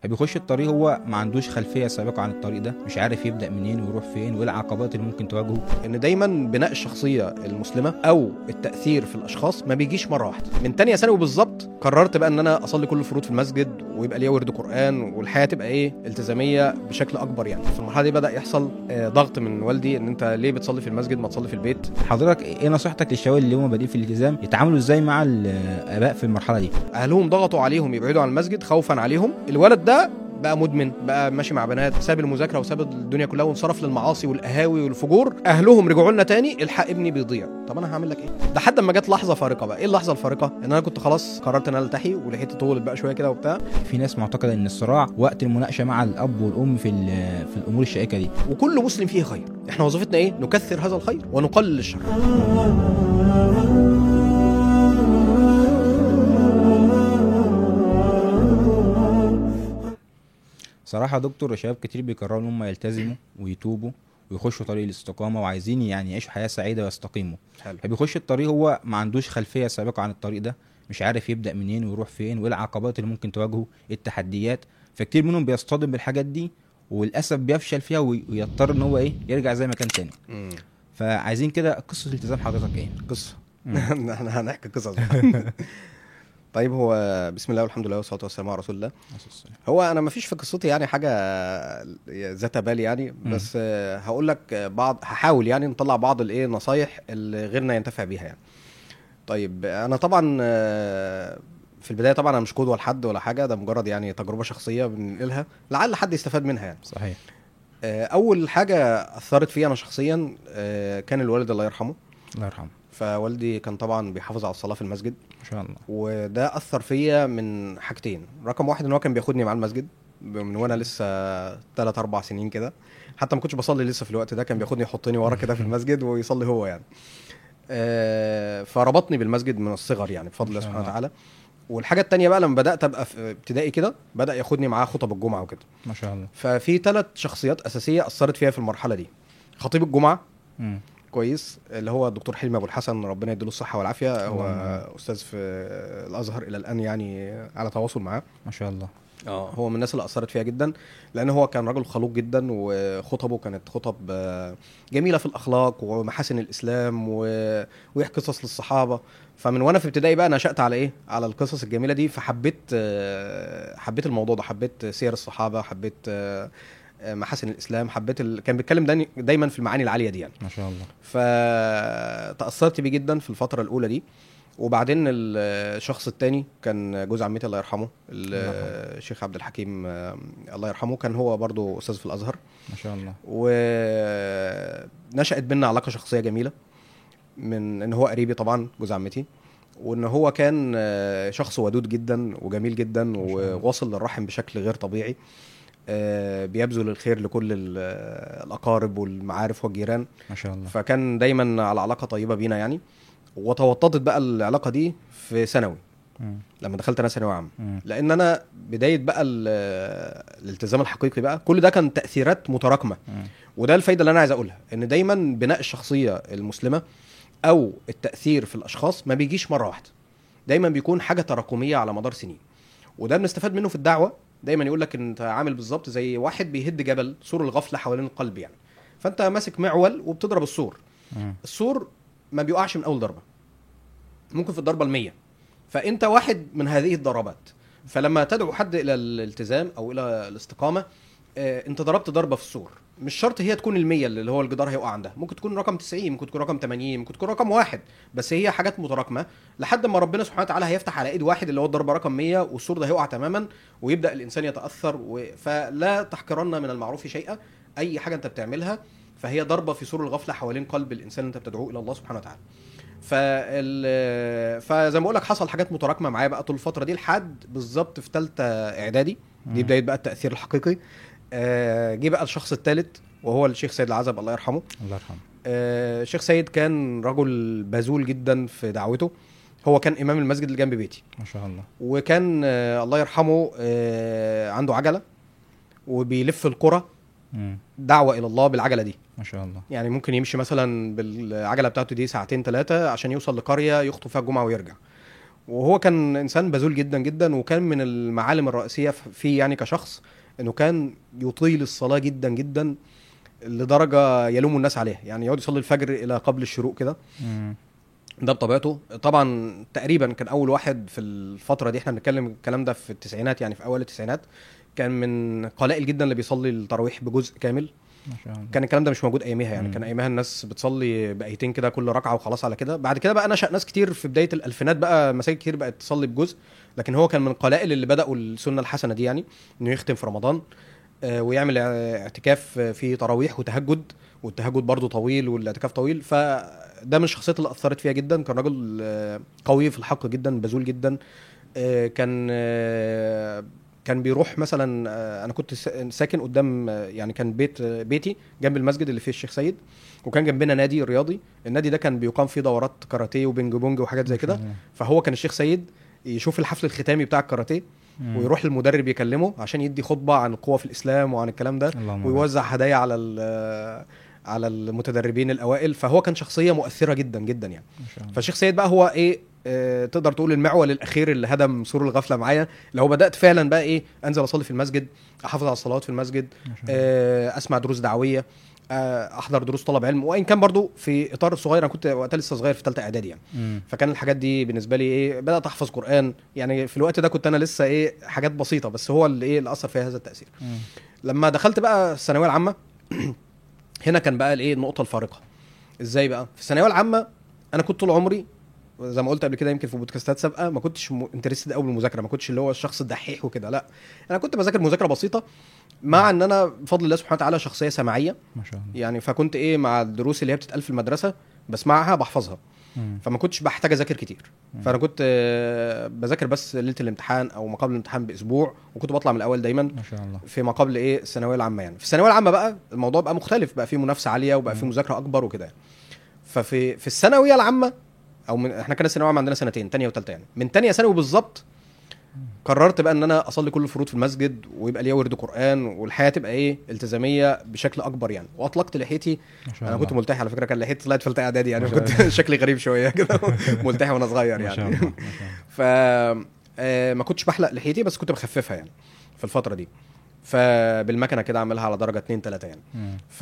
فبيخش الطريق هو ما عندوش خلفيه سابقه عن الطريق ده مش عارف يبدا منين ويروح فين وايه العقبات اللي ممكن تواجهه ان دايما بناء الشخصيه المسلمه او التاثير في الاشخاص ما بيجيش مره واحده من تانية ثانوي بالظبط قررت بقى ان انا اصلي كل الفروض في المسجد ويبقى ليا ورد قران والحياه تبقى ايه التزاميه بشكل اكبر يعني في المرحله دي بدا يحصل آه، ضغط من والدي ان انت ليه بتصلي في المسجد ما تصلي في البيت حضرتك ايه نصيحتك للشباب اللي هم بادئين في الالتزام يتعاملوا ازاي مع الاباء في المرحله دي اهلهم ضغطوا عليهم يبعدوا عن المسجد خوفا عليهم الولد ده بقى مدمن بقى ماشي مع بنات ساب المذاكره وساب الدنيا كلها وانصرف للمعاصي والقهاوي والفجور اهلهم رجعوا لنا تاني الحق ابني بيضيع طب انا هعمل لك ايه ده لحد ما جت لحظه فارقه بقى ايه اللحظه الفارقه ان انا كنت خلاص قررت ان انا التحي ولحيتي طولت بقى شويه كده وبتاع في ناس معتقده ان الصراع وقت المناقشه مع الاب والام في ال- في الامور الشائكه دي وكل مسلم فيه خير احنا وظيفتنا ايه نكثر هذا الخير ونقلل الشر صراحه يا دكتور شباب كتير بيقرروا ان هم يلتزموا ويتوبوا ويخشوا طريق الاستقامه وعايزين يعني يعيشوا حياه سعيده ويستقيموا حلو فبيخش الطريق هو ما عندوش خلفيه سابقه عن الطريق ده مش عارف يبدا منين ويروح فين وايه العقبات اللي ممكن تواجهه إيه التحديات فكتير منهم بيصطدم بالحاجات دي وللاسف بيفشل فيها وي- ويضطر ان هو ايه يرجع زي ما كان تاني فعايزين كده قصه التزام حضرتك ايه قصه مم. احنا هنحكي قصص بقى. طيب هو بسم الله والحمد لله والصلاه والسلام على رسول الله هو انا ما فيش في قصتي يعني حاجه ذات بال يعني بس آه، هقول لك آه، بعض هحاول يعني نطلع بعض الايه نصايح اللي غيرنا ينتفع بيها يعني طيب انا طبعا آه، في البدايه طبعا انا مش قدوه لحد ولا حاجه ده مجرد يعني تجربه شخصيه بننقلها لعل حد يستفاد منها يعني صحيح آه، اول حاجه اثرت فيا انا شخصيا آه، كان الوالد الله يرحمه الله يرحمه فوالدي كان طبعا بيحافظ على الصلاه في المسجد ما شاء الله وده اثر فيا من حاجتين رقم واحد ان هو كان بياخدني مع المسجد من وانا لسه 3 4 سنين كده حتى ما كنتش بصلي لسه في الوقت ده كان بياخدني يحطني ورا كده في المسجد ويصلي هو يعني آه، فربطني بالمسجد من الصغر يعني بفضل الله ما شاء سبحانه الله. وتعالى والحاجه التانية بقى لما بدات ابقى في ابتدائي كده بدا ياخدني معاه خطب الجمعه وكده ما شاء الله ففي ثلاث شخصيات اساسيه اثرت فيها في المرحله دي خطيب الجمعه مم. كويس اللي هو الدكتور حلمي ابو الحسن ربنا يديله الصحه والعافيه هو اللهم استاذ في الازهر الى الان يعني على تواصل معاه ما شاء الله اه هو من الناس اللي اثرت فيها جدا لان هو كان راجل خلوق جدا وخطبه كانت خطب آه، جميله في الاخلاق ومحاسن الاسلام و... ويحكي قصص للصحابه فمن وانا في ابتدائي بقى نشات على ايه على القصص الجميله دي فحبيت آه، حبيت الموضوع ده حبيت سير الصحابه حبيت آه، آه، محاسن الاسلام حبيت ال... كان بيتكلم داني- دايما في المعاني العاليه دي يعني ما شاء الله فتأثرت بيه جدا في الفترة الأولى دي وبعدين الشخص التاني كان جوز عمتي الله يرحمه الله يرحمه. الشيخ عبد الحكيم آه، الله يرحمه كان هو برضو أستاذ في الأزهر ما شاء الله ونشأت بينا علاقة شخصية جميلة من إن هو قريبي طبعا جوز عمتي وإن هو كان آه، شخص ودود جدا وجميل جدا شاء الله. وواصل للرحم بشكل غير طبيعي آه، بيبذل الخير لكل ال- الأقارب والمعارف والجيران ما شاء الله فكان دايما على علاقه طيبه بينا يعني وتوطدت بقى العلاقه دي في ثانوي مم. لما دخلت انا ثانوي عام مم. لان انا بدايه بقى ال- الالتزام الحقيقي بقى كل ده كان تاثيرات متراكمه مم. وده الفايده اللي انا عايز اقولها ان دايما بناء الشخصيه المسلمه او التاثير في الاشخاص ما بيجيش مره واحده دايما بيكون حاجه تراكميه على مدار سنين وده بنستفاد منه في الدعوه دايما يقول لك ان انت عامل بالظبط زي واحد بيهد جبل سور الغفله حوالين القلب يعني فانت ماسك معول وبتضرب السور مم. السور ما بيقعش من اول ضربه ممكن في الضربه المية فانت واحد من هذه الضربات فلما تدعو حد الى الالتزام او الى الاستقامه آه، انت ضربت ضربه في السور مش شرط هي تكون المية اللي هو الجدار هيقع عندها ممكن تكون رقم 90 ممكن تكون رقم 80 ممكن تكون رقم واحد بس هي حاجات متراكمه لحد ما ربنا سبحانه وتعالى هيفتح على ايد واحد اللي هو الضربه رقم 100 والسور ده هيقع تماما ويبدا الانسان يتاثر و... فلا تحقرن من المعروف شيئا اي حاجه انت بتعملها فهي ضربه في سور الغفله حوالين قلب الانسان اللي انت بتدعوه الى الله سبحانه وتعالى فال فزي ما بقول لك حصل حاجات متراكمه معايا بقى طول الفتره دي لحد بالظبط في ثالثه اعدادي دي مم. بدايه بقى التاثير الحقيقي آه، جه بقى الشخص الثالث وهو الشيخ سيد العزب الله يرحمه الله يرحمه آه، الشيخ سيد كان رجل بذول جدا في دعوته هو كان امام المسجد اللي جنب بيتي ما شاء الله وكان آه، الله يرحمه آه، عنده عجله وبيلف القرى مم. دعوه الى الله بالعجله دي ما شاء الله يعني ممكن يمشي مثلا بالعجله بتاعته دي ساعتين ثلاثه عشان يوصل لقريه يخطب فيها الجمعه ويرجع وهو كان انسان بذول جدا جدا وكان من المعالم الرئيسيه ف- فيه يعني كشخص انه كان يطيل الصلاه جدا جدا لدرجه يلوم الناس عليها يعني يقعد يصلي الفجر الى قبل الشروق كده مم. ده بطبيعته طبعا تقريبا كان اول واحد في الفتره دي احنا بنتكلم الكلام ده في التسعينات يعني في اول التسعينات كان من قلائل جدا اللي بيصلي التراويح بجزء كامل ما شاء الله كان الكلام ده مش موجود اياميها يعني مم. كان ايامها الناس بتصلي بايتين كده كل ركعه وخلاص على كده بعد كده بقى نشا ناس كتير في بدايه الالفينات بقى مساجد كتير بقت تصلي بجزء لكن هو كان من القلائل اللي بداوا السنه الحسنه دي يعني انه يختم في رمضان آه، ويعمل اه- اعتكاف في تراويح وتهجد والتهجد برضه طويل والاعتكاف طويل فده من الشخصيات اللي اثرت فيها جدا كان راجل آه، قوي في الحق جدا بذول جدا آه، كان آه، كان بيروح مثلا آه، انا كنت سا- ساكن قدام آه، يعني كان بيت آه، بيتي جنب المسجد اللي فيه الشيخ سيد وكان جنبنا نادي رياضي النادي ده كان بيقام فيه دورات كاراتيه وبينج بونج وحاجات زي كده فهو كان الشيخ سيد يشوف الحفل الختامي بتاع الكاراتيه مم. ويروح للمدرب يكلمه عشان يدي خطبه عن القوه في الاسلام وعن الكلام ده اللهم بارك. ويوزع هدايا على ال- على المتدربين الاوائل فهو كان شخصيه مؤثره جدا جدا يعني ما شاء الله فالشيخ سيد بقى هو ايه آه تقدر تقول المعول الاخير اللي هدم سور الغفله معايا لو بدات فعلا بقى ايه انزل اصلي في المسجد احافظ على الصلوات في المسجد ما شاء الله. آه اسمع دروس دعويه آه احضر دروس طلب علم وان كان برضو في اطار صغير انا كنت وقتها لسه صغير في ثالثه اعدادي يعني مم. فكان الحاجات دي بالنسبه لي ايه بدات احفظ قران يعني في الوقت ده كنت انا لسه ايه حاجات بسيطه بس هو اللي ايه اللي اثر فيها هذا التاثير مم. لما دخلت بقى الثانويه العامه هنا كان بقى الايه النقطه الفارقه ازاي بقى في الثانويه العامه انا كنت طول عمري زي ما قلت قبل كده يمكن في بودكاستات سابقه ما كنتش انترستد قوي بالمذاكره ما كنتش اللي هو الشخص الدحيح وكده لا انا كنت بذاكر مذاكره بسيطه مع ان انا بفضل الله سبحانه وتعالى شخصيه سمعيه ما شاء الله يعني فكنت ايه مع الدروس اللي هي بتتقال في المدرسه بسمعها بحفظها مم. فما كنتش بحتاج اذاكر كتير مم. فانا كنت آه، بذاكر بس ليله الامتحان او ما قبل الامتحان باسبوع وكنت بطلع من الاول دايما ما شاء الله في ما قبل ايه الثانويه العامه يعني في الثانويه العامه بقى الموضوع بقى مختلف بقى في منافسه عاليه وبقى في مم. مذاكره اكبر وكده ففي في الثانويه العامه او من احنا كان الثانويه العامه عندنا سنتين ثانيه وثالثه يعني من ثانيه ثانوي بالظبط قررت بقى ان انا اصلي كل الفروض في المسجد ويبقى ليا ورد قران والحياه تبقى ايه التزاميه بشكل اكبر يعني واطلقت لحيتي ما شاء انا الله كنت ملتحي على فكره كان لحيتي طلعت في ثالثه اعدادي يعني ما شاء كنت شكلي غريب شويه كده ملتحي وانا صغير ما شاء يعني الله ما شاء الله ف آه، ما كنتش بحلق لحيتي بس كنت بخففها يعني في الفتره دي فبالمكنه كده اعملها على درجه 2 3 يعني مم. ف...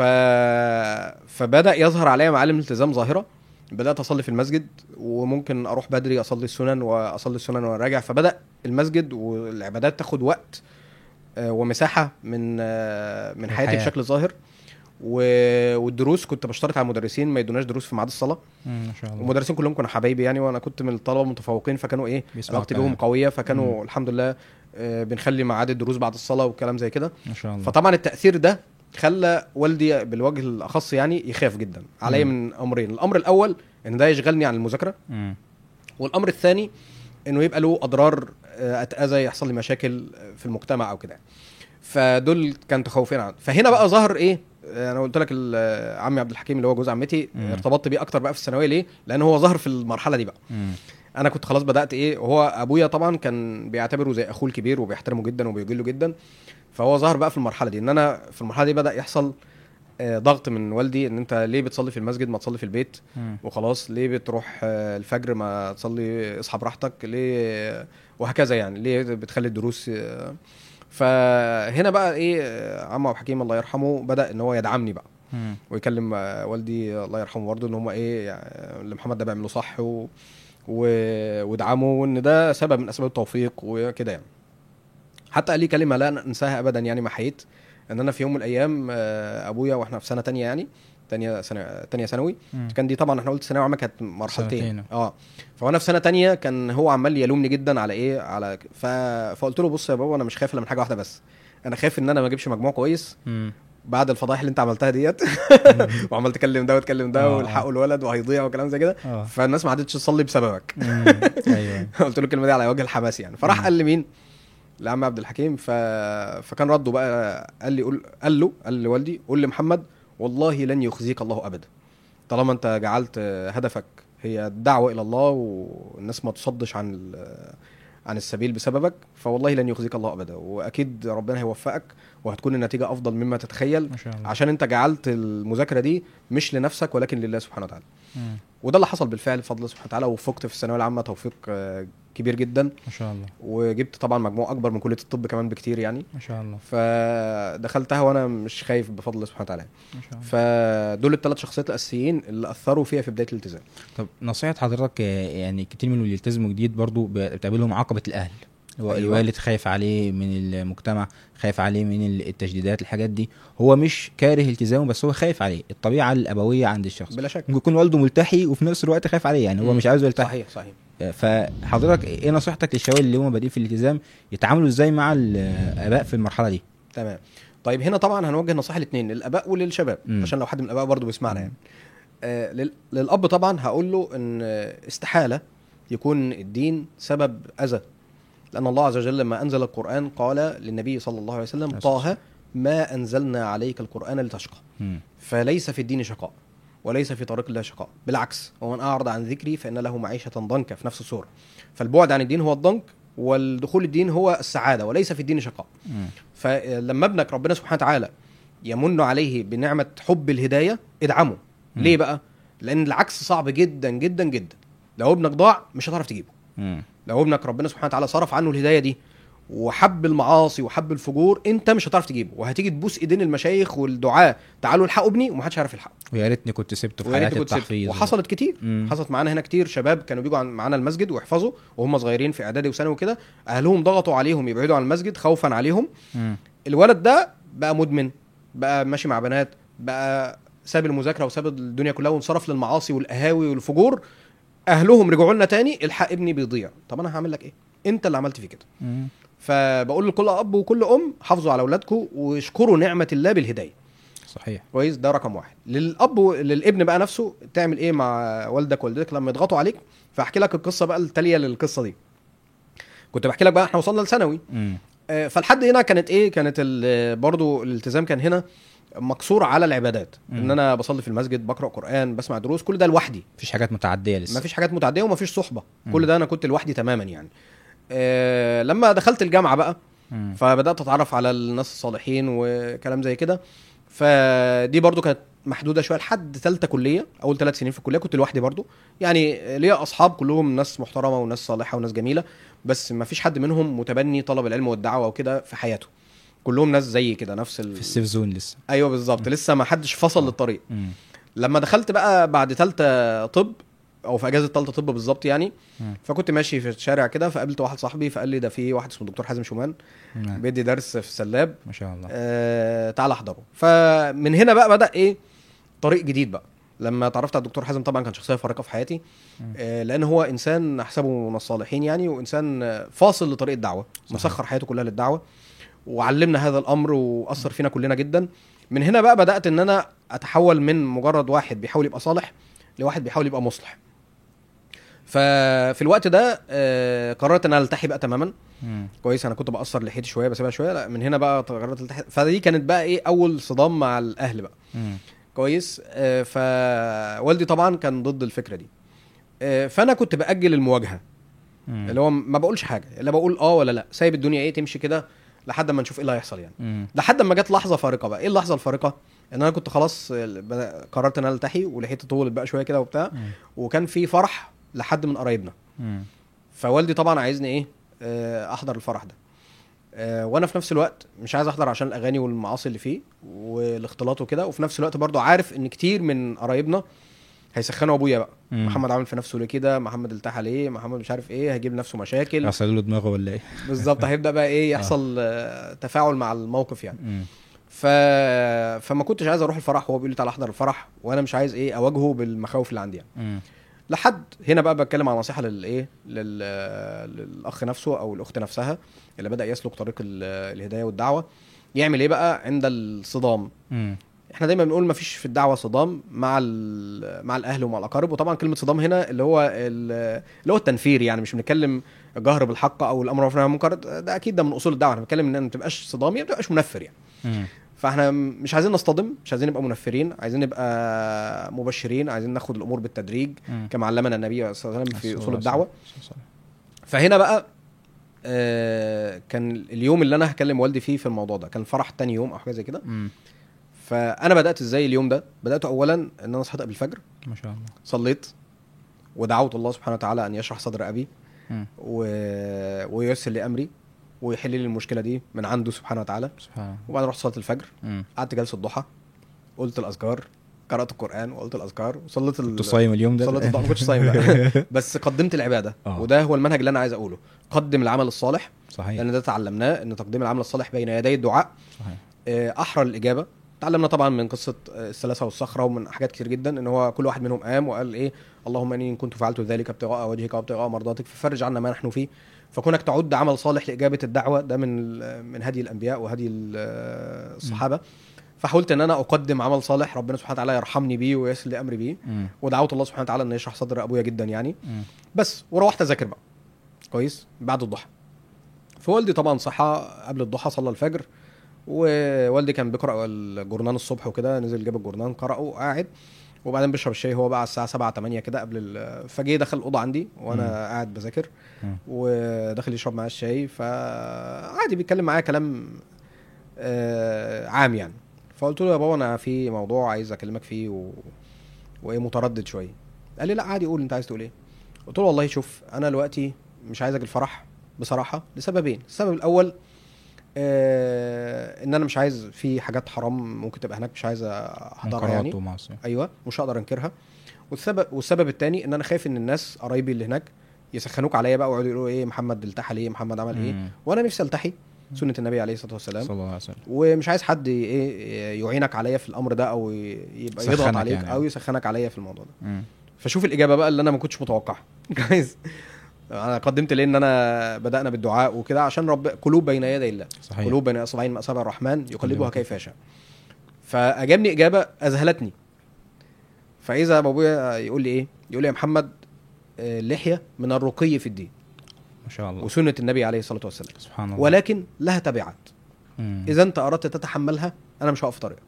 فبدا يظهر عليا معالم الالتزام ظاهره بدات اصلي في المسجد وممكن اروح بدري اصلي السنن واصلي السنن وانا راجع فبدا المسجد والعبادات تاخد وقت آه، ومساحه من آه، من حياتي الحياة. بشكل ظاهر و... والدروس كنت بشترط على المدرسين ما يدوناش دروس في ميعاد الصلاه مم. ما شاء الله والمدرسين كلهم كانوا حبايبي يعني وانا كنت من الطلبه المتفوقين فكانوا ايه بيسمعوا علاقتي الكلام. بيهم قويه فكانوا الحمد لله آه، بنخلي ميعاد الدروس بعد الصلاه والكلام زي كده ما شاء الله فطبعا التاثير ده خلى والدي بالوجه الاخص يعني يخاف جدا عليا مم. من امرين الامر الاول ان ده يشغلني عن المذاكره مم. والامر الثاني انه يبقى له اضرار آه، اتاذى يحصل لي مشاكل في المجتمع او كده فدول كان تخوفين عنه فهنا بقى ظهر ايه آه، انا قلت لك ال- عمي عبد الحكيم اللي هو جوز عمتي مم. ارتبطت بيه اكتر بقى في الثانويه ليه لان هو ظهر في المرحله دي بقى مم. انا كنت خلاص بدات ايه وهو ابويا طبعا كان بيعتبره زي اخوه الكبير وبيحترمه جدا وبيجله جدا فهو ظهر بقى في المرحله دي ان انا في المرحله دي بدا يحصل آه، ضغط من والدي ان انت ليه بتصلي في المسجد ما تصلي في البيت مم. وخلاص ليه بتروح آه، الفجر ما تصلي اصحى براحتك ليه وهكذا يعني ليه بتخلي الدروس آه، فهنا بقى ايه آه، عمو ابو حكيم الله يرحمه بدا ان هو يدعمني بقى مم. ويكلم آه، والدي الله يرحمه برضه ان هم ايه يعني اللي محمد ده بيعمله صح و... و... ودعمه وان ده سبب من اسباب التوفيق وكده يعني حتى قال لي كلمه لا انساها ابدا يعني ما حييت ان انا في يوم من الايام آه، ابويا واحنا في سنه تانية يعني تانية سنه تانية ثانوي مم. كان دي طبعا احنا قلت ثانويه عامه كانت مرحلتين سنتين. اه فوانا في سنه تانية كان هو عمال يلومني جدا على ايه على ف... فقلت له بص يا بابا انا مش خايف الا من حاجه واحده بس انا خايف ان انا ما اجيبش مجموع كويس مم. بعد الفضايح اللي انت عملتها ديت وعمال تكلم ده وتكلم ده آه. والحقوا الولد وهيضيع وكلام زي كده اه فالناس ما عادتش تصلي بسببك مم. ايوه قلت له الكلمه دي على وجه الحماس يعني فراح مم. قال لي مين لعم عبد الحكيم ف... فكان رده بقى قال لي قول قال له قال لوالدي قول لمحمد والله لن يخزيك الله ابدا طالما انت جعلت هدفك هي الدعوه الى الله والناس ما تصدش عن ال- عن السبيل بسببك فوالله لن يخزيك الله ابدا واكيد ربنا هيوفقك وهتكون النتيجه افضل مما تتخيل ما شاء الله عشان انت جعلت المذاكره دي مش لنفسك ولكن لله سبحانه وتعالى مم. وده اللي حصل بالفعل بفضل الله سبحانه وتعالى وفقت في الثانويه العامه توفيق آه، كبير جدا ما شاء الله وجبت طبعا مجموع اكبر من كليه الطب كمان بكتير يعني ما شاء الله فدخلتها وانا مش خايف بفضل الله سبحانه وتعالى ما شاء الله فدول الثلاث شخصيات الاساسيين اللي اثروا فيها في بدايه الالتزام طب نصيحة حضرتك آه، يعني كتير من اللي يلتزموا جديد برضو ب- بتقابلهم عقبة الأهل هو أيوة. الوالد خايف عليه من المجتمع خايف عليه من ال- التشديدات الحاجات دي هو مش كاره التزامه بس هو خايف عليه الطبيعة الأبوية عند الشخص بلا شك ممكن يكون والده ملتحي وفي نفس الوقت خايف عليه يعني هو مم. مش عايزه يلتحي صحيح صحيح آه، فحضرتك ايه نصيحتك للشباب اللي هم بادئين في الالتزام يتعاملوا ازاي مع الآباء في المرحلة دي تمام طيب هنا طبعا هنوجه نصيحه الاثنين للاباء وللشباب مم. عشان لو حد من الاباء برضه بيسمعنا يعني آه لل... للاب طبعا هقول له ان آه، استحاله يكون الدين سبب اذى لان الله عز وجل لما انزل القران قال للنبي صلى الله عليه وسلم عليه طه ما انزلنا عليك القران لتشقى مم. فليس في الدين شقاء وليس في طريق الله شقاء بالعكس ومن اعرض عن ذكري فان له معيشه ضنكا في نفس السوره فالبعد عن الدين هو الضنك والدخول الدين هو السعاده وليس في الدين شقاء مم. فلما ابنك ربنا سبحانه وتعالى يمن عليه بنعمه حب الهدايه ادعمه مم. ليه بقى لان العكس صعب جدا جدا جدا لو ابنك ضاع مش هتعرف تجيبه مم. لو ابنك ربنا سبحانه وتعالى صرف عنه الهدايه دي وحب المعاصي وحب الفجور انت مش هتعرف تجيبه وهتيجي تبوس ايدين المشايخ والدعاة تعالوا الحقوا ابني ومحدش هيعرف يلحقه ويا ريتني كنت سبته في ويا حالات ريت كنت سبته. التحفيظ وحصلت كتير مم. حصلت معانا هنا كتير شباب كانوا بيجوا عن- معانا المسجد ويحفظوا وهم صغيرين في اعدادي وثانوي وكده اهلهم ضغطوا عليهم يبعدوا عن المسجد خوفا عليهم مم. الولد ده بقى مدمن بقى ماشي مع بنات بقى ساب المذاكره وساب الدنيا كلها وانصرف للمعاصي والقهاوي والفجور اهلهم رجعوا لنا تاني الحق ابني بيضيع طب انا هعمل لك ايه انت اللي عملت فيه كده مم. فبقول لكل اب وكل ام حافظوا على اولادكم واشكروا نعمه الله بالهدايه صحيح كويس ده رقم واحد للاب و- للابن بقى نفسه تعمل ايه مع والدك والدتك لما يضغطوا عليك فاحكي لك القصه بقى التاليه للقصه دي كنت بحكي لك بقى احنا وصلنا لثانوي مم. آه، فالحد هنا كانت ايه كانت ال- برضو الالتزام كان هنا مقصور على العبادات مم. ان انا بصلي في المسجد بقرا قران بسمع دروس كل ده لوحدي مفيش حاجات متعدية لسه ما فيش حاجات متعديه وما فيش صحبه مم. كل ده انا كنت لوحدي تماما يعني آه لما دخلت الجامعه بقى مم. فبدات اتعرف على الناس الصالحين وكلام زي كده فدي برضو كانت محدوده شويه لحد ثالثه كليه اول ثلاث سنين في الكليه كنت لوحدي برضو يعني ليا اصحاب كلهم ناس محترمه وناس صالحه وناس جميله بس ما فيش حد منهم متبني طلب العلم والدعوه وكده في حياته كلهم ناس زي كده نفس ال... في السيف زون لسه ايوه بالظبط لسه ما حدش فصل للطريق مم. لما دخلت بقى بعد ثالثه طب او في اجازه ثالثه طب بالظبط يعني مم. فكنت ماشي في الشارع كده فقابلت واحد صاحبي فقال لي ده في واحد اسمه دكتور حازم شومان نعم. بيدي درس في السلاب ما شاء الله آه تعال احضره فمن هنا بقى بدا ايه طريق جديد بقى لما تعرفت على الدكتور حازم طبعا كان شخصيه فارقه في حياتي مم. آه لان هو انسان احسبه من الصالحين يعني وانسان آه، فاصل لطريق الدعوه صحيح. مسخر حياته كلها للدعوه وعلمنا هذا الامر واثر فينا كلنا جدا من هنا بقى بدات ان انا اتحول من مجرد واحد بيحاول يبقى صالح لواحد بيحاول يبقى مصلح ففي الوقت ده آه، قررت ان انا التحي بقى تماما مم. كويس انا كنت بقصر لحيتي شويه بسيبها شويه لا من هنا بقى قررت التحي فدي كانت بقى ايه اول صدام مع الاهل بقى مم. كويس آه، فوالدي طبعا كان ضد الفكره دي آه، فانا كنت باجل المواجهه مم. اللي هو ما بقولش حاجه لا بقول اه ولا لا سايب الدنيا ايه تمشي كده لحد ما نشوف ايه اللي هيحصل يعني مم. لحد ما جت لحظه فارقه بقى ايه اللحظه الفارقه ان انا كنت خلاص آه، بدأ- قررت ان انا التحي ولحيتي طولت بقى شويه كده وبتاع مم. وكان في فرح لحد من قرايبنا مم. فوالدي طبعا عايزني ايه آه، احضر الفرح ده آه، وانا في نفس الوقت مش عايز احضر عشان الاغاني والمعاصي اللي فيه والاختلاط وكده وفي نفس الوقت برضو عارف ان كتير من قرايبنا هيسخنوا ابويا بقى مم. محمد عامل في نفسه ليه كده محمد التحى ليه محمد مش عارف ايه هيجيب لنفسه مشاكل غسل له دماغه ولا ايه بالظبط هيبدا بقى ايه يحصل آه، تفاعل مع الموقف يعني مم. ف... فما كنتش عايز اروح الفرح وهو بيقول لي تعالى احضر الفرح وانا مش عايز ايه اواجهه بالمخاوف اللي عندي يعني مم. لحد هنا بقى بتكلم عن نصيحه للايه لل... للاخ نفسه او الاخت نفسها اللي بدا يسلك طريق ال... الهدايه والدعوه يعمل ايه بقى عند الصدام مم. احنا دايما بنقول ما فيش في الدعوه صدام مع ال... مع الاهل ومع الاقارب وطبعا كلمه صدام هنا اللي هو ال... اللي هو التنفير يعني مش بنتكلم جهر بالحق او الامر بالمعروف والنهي عن المنكر ده اكيد ده من اصول الدعوه احنا بنتكلم ان ما تبقاش صدامي ما تبقاش منفر يعني مم. فاحنا مش عايزين نصطدم مش عايزين نبقى منفرين عايزين نبقى مبشرين عايزين ناخد الامور بالتدريج مم. كما علمنا النبي صلى الله عليه وسلم في صلى اصول الله الدعوه عليه وسلم. فهنا بقى آه كان اليوم اللي انا هكلم والدي فيه في الموضوع ده كان فرح تاني يوم او حاجه زي كده مم. فانا بدات ازاي اليوم ده بدات اولا ان انا صحيت قبل الفجر ما شاء الله صليت ودعوت الله سبحانه وتعالى ان يشرح صدر ابي مم. و... وييسر لي امري ويحل لي المشكله دي من عنده سبحانه وتعالى سبحان الله وبعدين رحت صلاه الفجر مم. قعدت جلسه ضحى قلت الاذكار قرات القران وقلت الاذكار وصليت ال... كنت صايم اليوم ده صلاه الضحى ما كنتش صايم لا. بس قدمت العباده آه. وده هو المنهج اللي انا عايز اقوله قدم العمل الصالح صحيح لان ده تعلمناه ان تقديم العمل الصالح بين يدي الدعاء صحيح آه، احرى الاجابه تعلمنا طبعا من قصه آه، الثلاثه والصخره ومن حاجات كتير جدا ان هو كل واحد منهم قام وقال ايه اللهم اني إن كنت فعلت ذلك ابتغاء وجهك وابتغاء مرضاتك ففرج عنا ما نحن فيه فكونك تعد عمل صالح لاجابه الدعوه ده من ال- من هدي الانبياء وهدي ال- آه، الصحابه فحاولت ان انا اقدم عمل صالح ربنا سبحانه وتعالى يرحمني بيه ويسر لي امري بيه مم. ودعوت الله سبحانه وتعالى ان يشرح صدر ابويا جدا يعني مم. بس وروحت اذاكر بقى كويس بعد الضحى فوالدي طبعا صحى قبل الضحى صلى الفجر ووالدي كان بيقرا الجورنان الصبح وكده نزل جاب الجورنان قراه وقاعد وبعدين بيشرب الشاي هو بقى على الساعه 7 8 كده قبل ال- فجه دخل الاوضه عندي وانا مم. قاعد بذاكر مم. ودخل يشرب معايا الشاي فعادي بيتكلم معايا كلام آه، عام يعني فقلت له يا بابا انا في موضوع عايز اكلمك فيه و... وايه متردد شويه قال لي لا عادي قول انت عايز تقول ايه قلت له والله شوف انا دلوقتي مش عايز اجي الفرح بصراحه لسببين السبب الاول آه ان انا مش عايز في حاجات حرام ممكن تبقى هناك مش عايز احضرها منكرات يعني ومعصية ايوه مش هقدر انكرها والسبب والسبب الثاني ان انا خايف ان الناس قرايبي اللي هناك يسخنوك عليا بقى ويقعدوا يقولوا ايه محمد التحى ليه محمد عمل ايه مم. وانا نفسي التحي سنه النبي عليه الصلاه والسلام صلى الله عليه وسلم ومش عايز حد ايه يعينك عليا في الامر ده او يبقى يضغط يسخنك عليك يعني. او يسخنك عليا في الموضوع ده مم. فشوف الاجابه بقى اللي انا ما كنتش متوقعها كويس انا قدمت ليه ان انا بدانا بالدعاء وكده عشان رب قلوب بين يدي الله صحيح قلوب بين اصبعين من اصابع الرحمن يقلبها يقلبها كيف يشاء فاجابني اجابه اذهلتني فاذا ابويا يقول لي ايه يقول لي يا محمد آه، اللحيه من الرقي في الدين ما شاء الله وسنه النبي عليه الصلاه والسلام سبحان الله ولكن لها تبعات مم. اذا انت اردت تتحملها انا مش هقف طريقك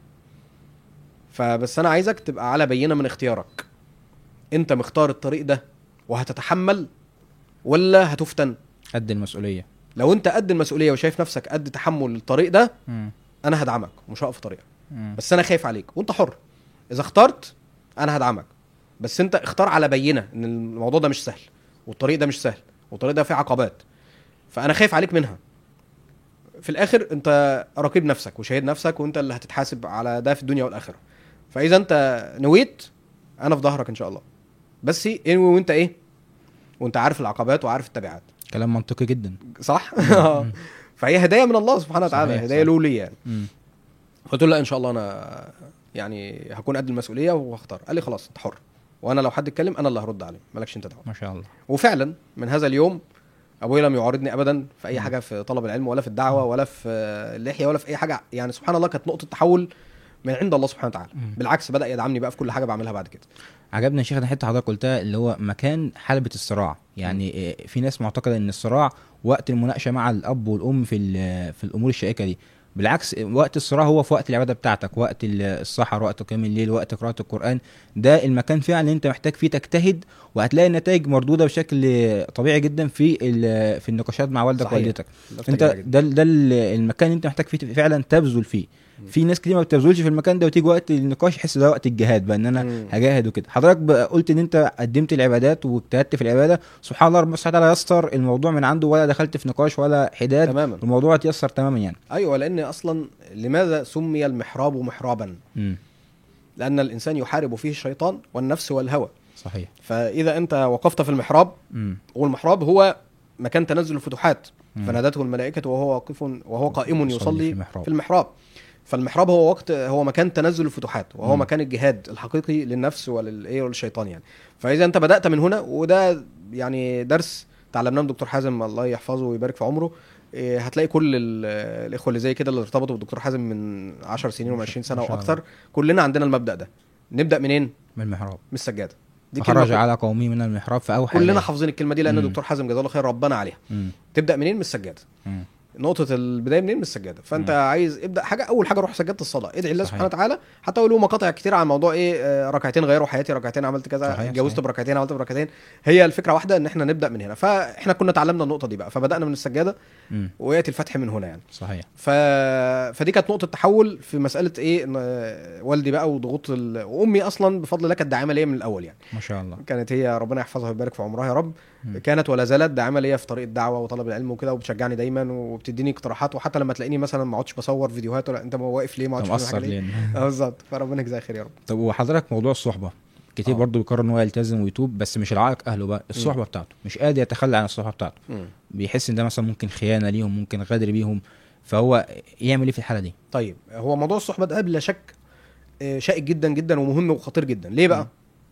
فبس انا عايزك تبقى على بينه من اختيارك انت مختار الطريق ده وهتتحمل ولا هتفتن قد المسؤولية لو انت قد المسؤوليه وشايف نفسك قد تحمل الطريق ده مم. انا هدعمك ومش هقف في طريقك مم. بس انا خايف عليك وانت حر اذا اخترت انا هدعمك بس انت اختار على بينه ان الموضوع ده مش سهل والطريق ده مش سهل والطريق ده فيه عقبات فانا خايف عليك منها في الاخر انت رقيب نفسك وشهيد نفسك وانت اللي هتتحاسب على ده في الدنيا والاخره فاذا انت نويت انا في ظهرك ان شاء الله بس انوي وانت ايه وانت عارف العقبات وعارف التبعات كلام منطقي جدا صح فهي هدايه من الله سبحانه وتعالى صحيح، هدايه صح. له لي يعني مم. قلت له لا ان شاء الله انا يعني هكون قد المسؤوليه وهختار قال لي خلاص انت حر وانا لو حد اتكلم انا اللي هرد عليه مالكش انت دعوه ما شاء الله وفعلا من هذا اليوم ابويا لم يعارضني ابدا في اي حاجه في طلب العلم ولا في الدعوه ولا في اللحيه ولا في اي حاجه يعني سبحان الله كانت نقطه تحول من عند الله سبحانه وتعالى مم. بالعكس بدا يدعمني بقى في كل حاجه بعملها بعد كده عجبني يا شيخ الحته حضرتك قلتها اللي هو مكان حلبة الصراع يعني إيه، في ناس معتقده ان الصراع وقت المناقشه مع الاب والام في ال- في الامور الشائكه دي بالعكس وقت الصراع هو في وقت العباده بتاعتك وقت ال- السحر وقت قيام الليل وقت قراءه القران ده المكان فعلا اللي انت محتاج فيه تجتهد وهتلاقي النتائج مردوده بشكل طبيعي جدا في ال- في النقاشات مع والدك صحيح. ووالدتك ده انت افتكر جدا. ده ده ال- المكان اللي انت محتاج فيه فعلا تبذل فيه في ناس كتير ما بتبذلش في المكان ده وتيجي وقت النقاش يحس ده وقت الجهاد بقى ان انا مم. هجاهد وكده حضرتك بقى قلت ان انت قدمت العبادات واجتهدت في العباده سبحان الله ربنا سبحانه وتعالى يسر الموضوع من عنده ولا دخلت في نقاش ولا حداد تماما الموضوع اتيسر تماما يعني ايوه لان اصلا لماذا سمي المحراب محرابا امم لان الانسان يحارب فيه الشيطان والنفس والهوى صحيح فاذا انت وقفت في المحراب امم والمحراب هو مكان تنزل الفتوحات مم. فنادته الملائكة وهو واقف وهو قائم يصلي يصلي في المحراب. في المحراب فالمحراب هو وقت هو مكان تنزل الفتوحات وهو مم. مكان الجهاد الحقيقي للنفس وللايه وللشيطان يعني فاذا انت بدات من هنا وده يعني درس تعلمناه من دكتور حازم الله يحفظه ويبارك في عمره إيه، هتلاقي كل ال- الاخوه اللي زي كده اللي ارتبطوا بالدكتور حازم من 10 سنين ما و20 شاء- سنه ما شاء واكثر كلنا عندنا المبدا ده نبدا منين من من المحراب السجاده دي فخرج كلمه على قومه من المحراب فاوحى كلنا إليه. حافظين الكلمه دي لان مم. دكتور حازم جزاه الله خير ربنا عليها مم. تبدا منين من السجاده مم. نقطة البداية منين من السجادة فأنت مم. عايز ابدأ حاجة أول حاجة روح سجادة الصلاة ادعي الله صحيح. سبحانه وتعالى حتى له مقاطع كتير عن موضوع إيه آه، ركعتين غيروا حياتي ركعتين عملت كذا صحيح، اتجوزت صحيح. بركعتين عملت بركعتين هي الفكرة واحدة إن إحنا نبدأ من هنا فإحنا كنا اتعلمنا النقطة دي بقى فبدأنا من السجادة مم. ويأتي الفتح من هنا يعني صحيح ف... فدي كانت نقطة تحول في مسألة إيه إن آه، والدي بقى وضغوط ال... وأمي أصلا بفضل الله كانت داعمة ليا من الأول يعني ما شاء الله كانت هي ربنا يحفظها ويبارك في عمرها يا رب مم. كانت ولا زالت داعمه ليا في طريق الدعوه وطلب العلم وكده وبتشجعني دايما وبتديني اقتراحات وحتى لما تلاقيني مثلا ما اقعدش بصور فيديوهات ولا انت واقف ليه ما طب اقعدش مقصر ليه ليه اه بالظبط فربنا يجزاه خير يا رب طب وحضرتك موضوع الصحبه كتير آه. برضه بيقرر ان هو يلتزم ويتوب بس مش العائق اهله بقى الصحبه بتاعته مش قادر يتخلى عن الصحبه بتاعته بيحس ان ده مثلا ممكن خيانه ليهم ممكن غدر بيهم فهو يعمل ايه في الحاله دي طيب هو موضوع الصحبه ده بلا شك آه، شائك جدا جدا ومهم وخطير جدا ليه بقى مم.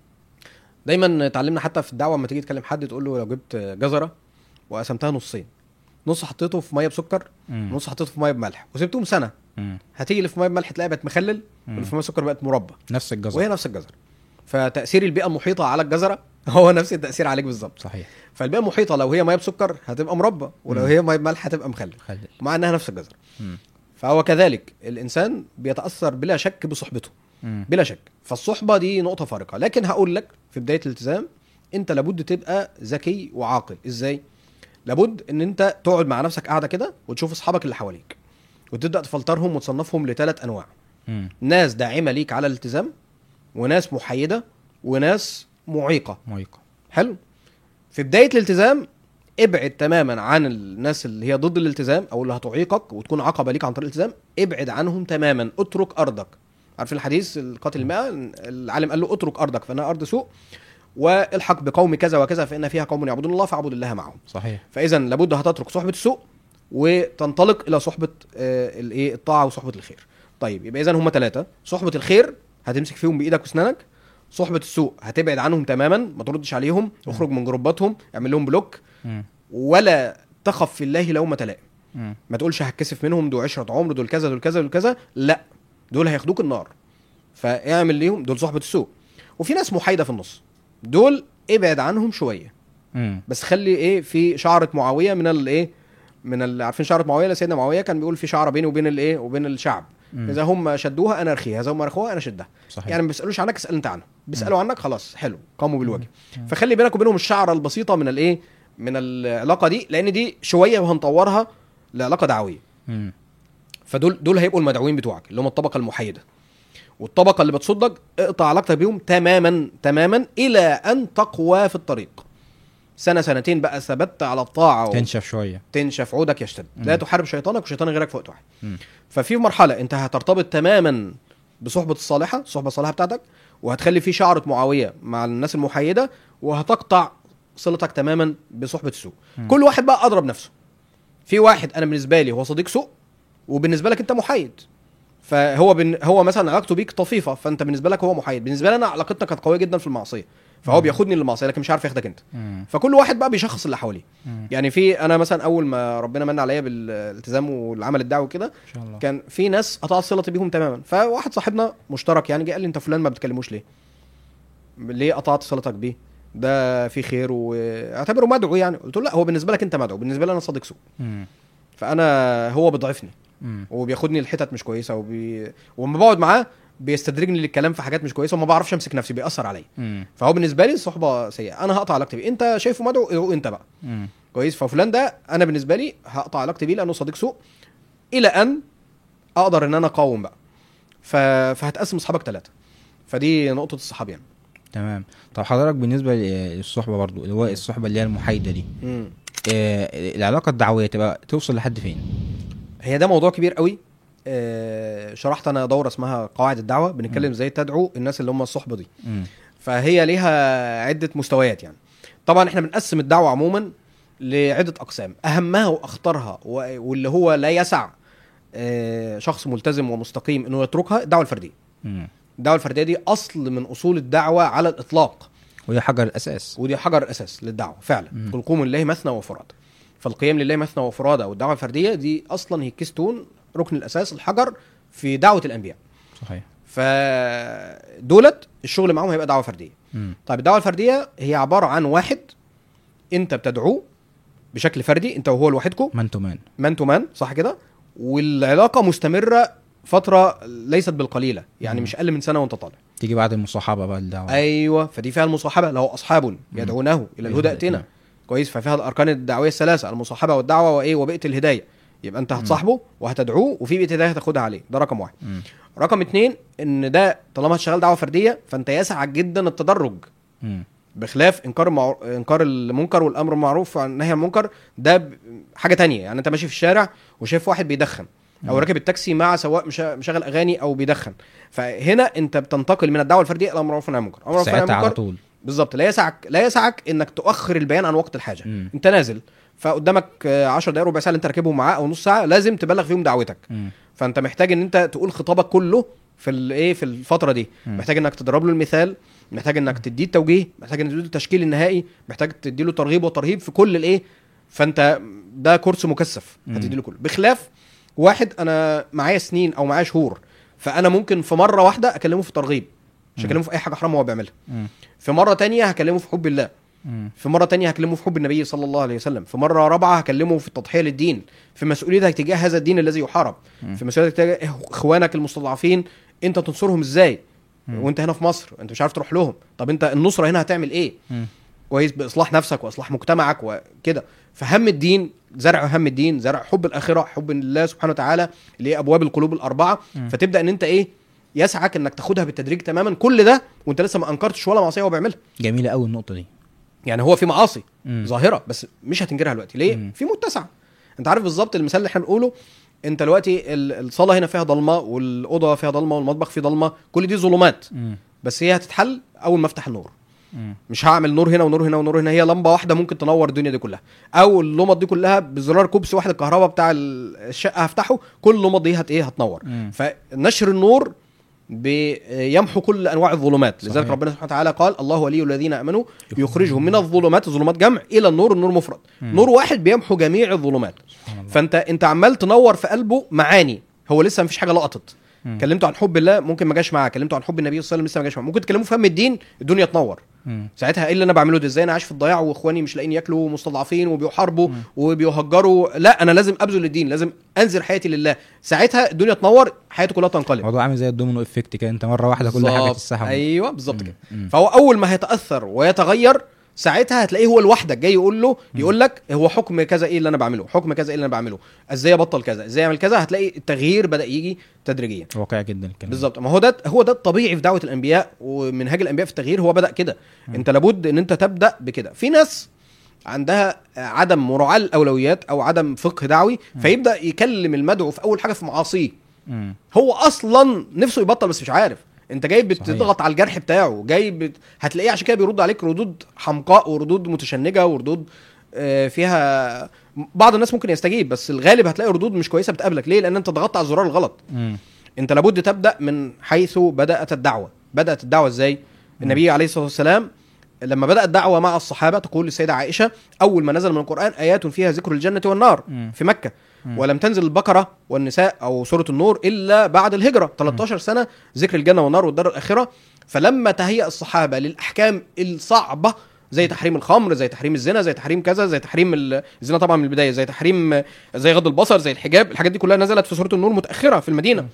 دايما اتعلمنا حتى في الدعوه لما تيجي تكلم حد تقول له لو جبت جزره وقسمتها نصين نص حطيته في ميه بسكر مم. نص حطيته في ميه بملح وسبتهم سنه مم. هتيجي اللي في ميه بملح تلاقيها بقت مخلل مم. واللي في ميه سكر بقت مربى نفس الجزر وهي نفس الجزره فتاثير البيئه المحيطه على الجزره هو نفس التاثير عليك بالظبط صحيح فالبيئه المحيطه لو هي ميه بسكر هتبقى مربى ولو مم. هي ميه بملح هتبقى مخلل خلي مع انها نفس الجزره مم. فهو كذلك الانسان بيتاثر بلا شك بصحبته مم. بلا شك فالصحبه دي نقطه فارقه لكن هقول لك في بدايه الالتزام انت لابد تبقى ذكي وعاقل ازاي لابد ان انت تقعد مع نفسك قاعده كده وتشوف اصحابك اللي حواليك وتبدا تفلترهم وتصنفهم لثلاث انواع مم. ناس داعمه ليك على الالتزام وناس محايده وناس معيقه مويقة حلو في بدايه الالتزام ابعد تماما عن الناس اللي هي ضد الالتزام او اللي هتعيقك وتكون عقبه ليك عن طريق الالتزام ابعد عنهم تماما اترك ارضك عارف الحديث القاتل الماء العالم قال له اترك ارضك فانها ارض سوء والحق بقوم كذا وكذا فان فيها قوم يعبدون الله فاعبد الله معهم صحيح فاذا لابد هتترك صحبه السوء وتنطلق الى صحبه آه، الايه الطاعه وصحبه الخير طيب يبقى اذا هم ثلاثه صحبه الخير هتمسك فيهم بايدك واسنانك صحبه السوء هتبعد عنهم تماما ما تردش عليهم اخرج من جروباتهم اعمل لهم بلوك مم. ولا تخف في الله لومه لائم مم. ما تقولش هتكسف منهم دول عشره عمر دول كذا دول كذا دول كذا لا دول هياخدوك النار فاعمل ليهم دول صحبه السوء وفي ناس محايده في النص دول ابعد عنهم شويه مم. بس خلي ايه في شعره معاويه من الايه من ال- عارفين شعره معاويه سيدنا معاويه كان بيقول في شعره بيني وبين الايه وبين الشعب مم. اذا هم شدوها انا ارخيها اذا هم رخوها انا شدها صحيح يعني ما بيسالوش عنك اسال انت عنهم بيسالوا عنك خلاص حلو قاموا بالواجب مم. فخلي بينك وبينهم الشعره البسيطه من الايه من العلاقه دي لان دي شويه وهنطورها لعلاقه دعويه مم. فدول دول هيبقوا المدعوين بتوعك اللي هم الطبقه المحايده والطبقه اللي بتصدك اقطع علاقتك بيهم تماما تماما الى ان تقوى في الطريق سنه سنتين بقى ثبت على الطاعه تنشف شوية تنشف عودك يشتد مم. لا تحارب شيطانك وشيطان غيرك في وقت واحد مم. ففي مرحله انت هترتبط تماما بصحبه الصالحه الصحبه الصالحه بتاعتك وهتخلي في شعره معاويه مع الناس المحايده وهتقطع صلتك تماما بصحبه السوء مم. كل واحد بقى اضرب نفسه في واحد انا بالنسبه لي هو صديق سوء وبالنسبه لك انت محايد فهو بن... هو مثلا علاقته بيك طفيفه فانت بالنسبه لك هو محايد بالنسبه لي انا علاقتنا كانت قويه جدا في المعصيه فهو مم. بياخدني للمعصيه لكن مش عارف ياخدك انت مم. فكل واحد بقى بيشخص اللي حواليه مم. يعني في انا مثلا اول ما ربنا من عليا بالالتزام والعمل الدعوي كده ان شاء الله كان في ناس قطعت صلتي بيهم تماما فواحد صاحبنا مشترك يعني جه قال لي انت فلان ما بتكلموش ليه ليه قطعت صلتك بيه ده في خير واعتبره مدعو يعني قلت له لا هو بالنسبه لك انت مدعو بالنسبه لي انا صديق سوء مم. فانا هو بيضعفني مم. وبياخدني لحتت مش كويسه وبي... ولما بقعد معاه بيستدرجني للكلام في حاجات مش كويسه وما بعرفش امسك نفسي بيأثر عليا مم. فهو بالنسبه لي الصحبه سيئه انا هقطع علاقتي بيه انت شايفه مدعو إيه انت بقى مم. كويس ففلان ده انا بالنسبه لي هقطع علاقتي بيه لانه صديق سوء الى ان اقدر ان انا اقاوم بقى ف... فهتقسم اصحابك ثلاثه فدي نقطه الصحاب يعني تمام طب حضرتك بالنسبة للصحبة برضو اللي هو الصحبة اللي هي المحايدة دي مم. آه، العلاقة الدعوية تبقى توصل لحد فين؟ هي ده موضوع كبير قوي آه، شرحت انا دوره اسمها قواعد الدعوه بنتكلم ازاي تدعو الناس اللي هم الصحبه دي مم. فهي ليها عده مستويات يعني طبعا احنا بنقسم الدعوه عموما لعده اقسام اهمها واخطرها و- واللي هو لا يسع آه، شخص ملتزم ومستقيم انه يتركها الدعوه الفرديه مم. الدعوه الفرديه دي اصل من اصول الدعوه على الاطلاق وهي حجر الأساس ودي حجر الاساس للدعوه فعلا مم. قل قوموا لله مثنى وفرادى فالقيام لله مثنى وفرادى والدعوه الفرديه دي اصلا هي كيستون ركن الاساس الحجر في دعوه الانبياء صحيح فدولت الشغل معاهم هيبقى دعوه فرديه مم. طيب الدعوه الفرديه هي عباره عن واحد انت بتدعوه بشكل فردي انت وهو لوحدكم مان تو مان مان تو مان صح كده والعلاقه مستمره فتره ليست بالقليله يعني مم. مش اقل من سنه وانت طالع تيجي بعد المصاحبة بقى الدعوة ايوه فدي فيها المصاحبه له اصحاب يدعونه الى الهدى اتنا كويس ففيها الاركان الدعويه الثلاثه المصاحبه والدعوه وايه وبيئه الهدايه يبقى انت هتصاحبه وهتدعوه وفي بيئه هدايه هتاخدها عليه ده رقم واحد مم. رقم اتنين ان ده طالما هتشتغل دعوه فرديه فانت يسعك جدا التدرج مم. بخلاف انكار المعر... انكار المنكر والامر بالمعروف والنهي عن المنكر ده ب- حاجه تانية يعني انت ماشي في الشارع وشايف واحد بيدخن او مم. راكب التاكسي مع سواق مش- مشغل اغاني او بيدخن فهنا انت بتنتقل من الدعوه الفرديه الى الامر بالمعروف والنهي عن المنكر الامر بالمعروف والنهي عن ساعتها على المنكر طول بالظبط لا يسعك لا يسعك انك تؤخر البيان عن وقت الحاجه مم. انت نازل فقدامك 10 دقائق ربع ساعه اللي انت راكبهم معاه او نص ساعه لازم تبلغ فيهم دعوتك مم. فانت محتاج ان انت تقول خطابك كله في الايه في الفتره دي مم. محتاج انك تضرب له المثال محتاج انك تديه التوجيه محتاج انك تديه التشكيل النهائي محتاج تدي له ترغيب وترهيب في كل الايه فانت ده كورس مكثف مم. هتدي له كله بخلاف واحد انا معايا سنين او معايا شهور فانا ممكن في مره واحده اكلمه في ترغيب مش مم. هكلمه في اي حاجه حرام هو بيعملها مم. في مره تانية هكلمه في حب الله مم. في مره تانية هكلمه في حب النبي صلى الله عليه وسلم في مره رابعه هكلمه في التضحيه للدين في مسؤوليتك تجاه هذا الدين الذي يحارب مم. في مسؤوليتك تجاه اخوانك المستضعفين انت تنصرهم ازاي مم. وانت هنا في مصر انت مش عارف تروح لهم طب انت النصره هنا هتعمل ايه مم. كويس باصلاح نفسك واصلاح مجتمعك وكده فهم الدين زرع هم الدين زرع حب الاخره حب الله سبحانه وتعالى اللي هي ابواب القلوب الاربعه مم. فتبدا ان انت ايه يسعك انك تاخدها بالتدريج تماما كل ده وانت لسه ما انكرتش ولا معصيه هو بيعملها جميله قوي النقطه دي يعني هو في معاصي مم. ظاهره بس مش هتنكرها دلوقتي ليه مم. في متسع انت عارف بالظبط المثال اللي احنا بنقوله انت دلوقتي ال- الصاله هنا فيها ضلمه والاوضه فيها ضلمه والمطبخ فيه ضلمه كل دي ظلمات مم. بس هي هتتحل اول ما افتح النور مم. مش هعمل نور هنا ونور هنا ونور هنا هي لمبه واحده ممكن تنور الدنيا دي كلها او اللمض دي كلها بزرار كوبس واحد الكهرباء بتاع ال- الشقه هفتحه كل اللمض دي هت ايه هتنور مم. فنشر النور بيمحو كل انواع الظلمات لذلك صحيح. ربنا سبحانه وتعالى قال الله ولي الذين امنوا يخرجهم من الظلمات الظلمات جمع الى النور النور مفرد مم. نور واحد بيمحو جميع الظلمات سبحان الله. فانت انت عمال تنور في قلبه معاني هو لسه مفيش حاجه لقطت مم. كلمته عن حب الله ممكن ما جاش معاه كلمته عن حب النبي صلى الله عليه وسلم لسه ما جاش معاه ممكن تكلمه في فهم الدين الدنيا تنور مم. ساعتها ايه اللي انا بعمله ده ازاي انا عايش في الضياع واخواني مش لاقيين ياكلوا ومستضعفين وبيحاربوا مم. وبيهجروا لا انا لازم ابذل للدين لازم انزل حياتي لله ساعتها الدنيا تنور حياتي كلها تنقلب الموضوع عامل زي الدومينو افكت كده انت مره واحده كل حاجه بالظبط. تتسحب ايوه بالظبط مم. كده مم. فهو اول ما هيتاثر ويتغير ساعتها هتلاقيه هو لوحدك جاي يقول له يقول لك هو حكم كذا ايه اللي انا بعمله حكم كذا ايه اللي انا بعمله ازاي ابطل كذا ازاي اعمل كذا هتلاقي التغيير بدا يجي تدريجيا واقعي جدا الكلام بالظبط ما هو ده هو ده الطبيعي في دعوه الانبياء ومنهاج الانبياء في التغيير هو بدا كده انت لابد ان انت تبدا بكده في ناس عندها عدم مراعاه الاولويات او عدم فقه دعوي فيبدا يكلم المدعو في اول حاجه في معاصيه مم. هو اصلا نفسه يبطل بس مش عارف انت جاي صحيح. بتضغط على الجرح بتاعه جاي بت... هتلاقيه عشان كده بيرد عليك ردود حمقاء وردود متشنجه وردود آه، فيها بعض الناس ممكن يستجيب بس الغالب هتلاقي ردود مش كويسه بتقابلك ليه لان انت ضغطت على الزرار الغلط مم. انت لابد تبدا من حيث بدات الدعوه بدات الدعوه ازاي النبي عليه الصلاه والسلام لما بدا الدعوه مع الصحابه تقول للسيده عائشه اول ما نزل من القران ايات فيها ذكر الجنه والنار مم. في مكه مم. ولم تنزل البقره والنساء او سوره النور الا بعد الهجره 13 سنه ذكر الجنه والنار والدار الاخره فلما تهيأ الصحابه للاحكام الصعبه زي تحريم الخمر زي تحريم الزنا زي تحريم كذا زي تحريم ال- الزنا طبعا من البدايه زي تحريم زي غض البصر زي الحجاب الحاجات دي كلها نزلت في سوره النور متاخره في المدينه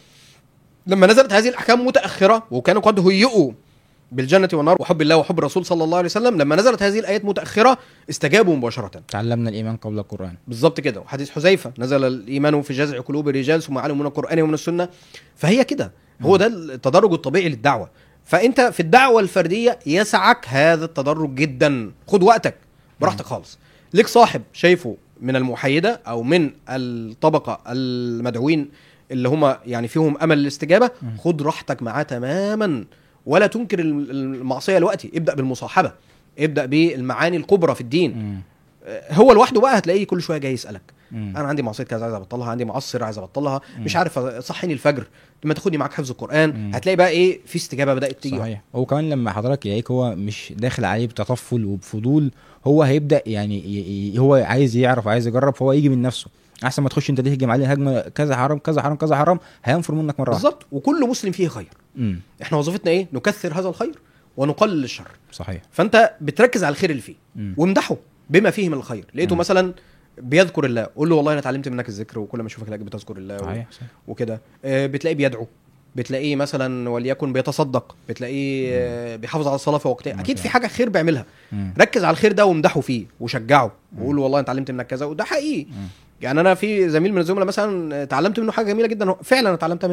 لما نزلت هذه الاحكام متاخره وكانوا قد هيئوا بالجنه والنار وحب الله وحب الرسول صلى الله عليه وسلم لما نزلت هذه الايات متاخره استجابوا مباشره تعلمنا الايمان قبل القران بالظبط كده وحديث حذيفه نزل الايمان في جذع قلوب الرجال ثم علموا من القران ومن السنه فهي كده هو ده التدرج الطبيعي للدعوه فانت في الدعوه الفرديه يسعك هذا التدرج جدا خد وقتك براحتك خالص ليك صاحب شايفه من المحايده او من الطبقه المدعوين اللي هم يعني فيهم امل الاستجابه مم. خد راحتك معاه تماما ولا تنكر المعصيه دلوقتي ابدا بالمصاحبه ابدا بالمعاني الكبرى في الدين مم. هو لوحده بقى هتلاقيه كل شويه جاي يسالك مم. انا عندي معصيه كذا عايز ابطلها عندي معصر عايز ابطلها مم. مش عارف صحيني الفجر لما تاخدني معاك حفظ القران مم. هتلاقي بقى ايه في استجابه بدات تيجي صحيح هو كمان لما حضرتك يلاقيك هو مش داخل عليه بتطفل وبفضول هو هيبدا يعني ي- ي- هو عايز يعرف عايز يجرب فهو يجي من نفسه احسن ما تخش انت تهجم عليه هجمه كذا حرام كذا حرام كذا حرام هينفر منك مره واحده بالظبط وكل مسلم فيه خير امم احنا وظيفتنا ايه نكثر هذا الخير ونقلل الشر صحيح فانت بتركز على الخير اللي فيه مم. وامدحه بما فيه من الخير لقيته مم. مثلا بيذكر الله قول له والله انا اتعلمت منك الذكر وكل ما اشوفك الاقيك بتذكر الله و... صحيح صحيح. وكده آه، بتلاقيه بيدعو بتلاقيه مثلا وليكن بيتصدق بتلاقيه آه، بيحافظ على الصلاه في وقتها ما اكيد شاء في حاجه خير بيعملها مم. ركز على الخير ده وامدحه فيه وشجعه وقول له والله انا اتعلمت منك كذا وده حقيقي مم. يعني انا في زميل من الزملاء مثلا اتعلمت منه حاجه جميله جدا هو فعلا اتعلمتها منه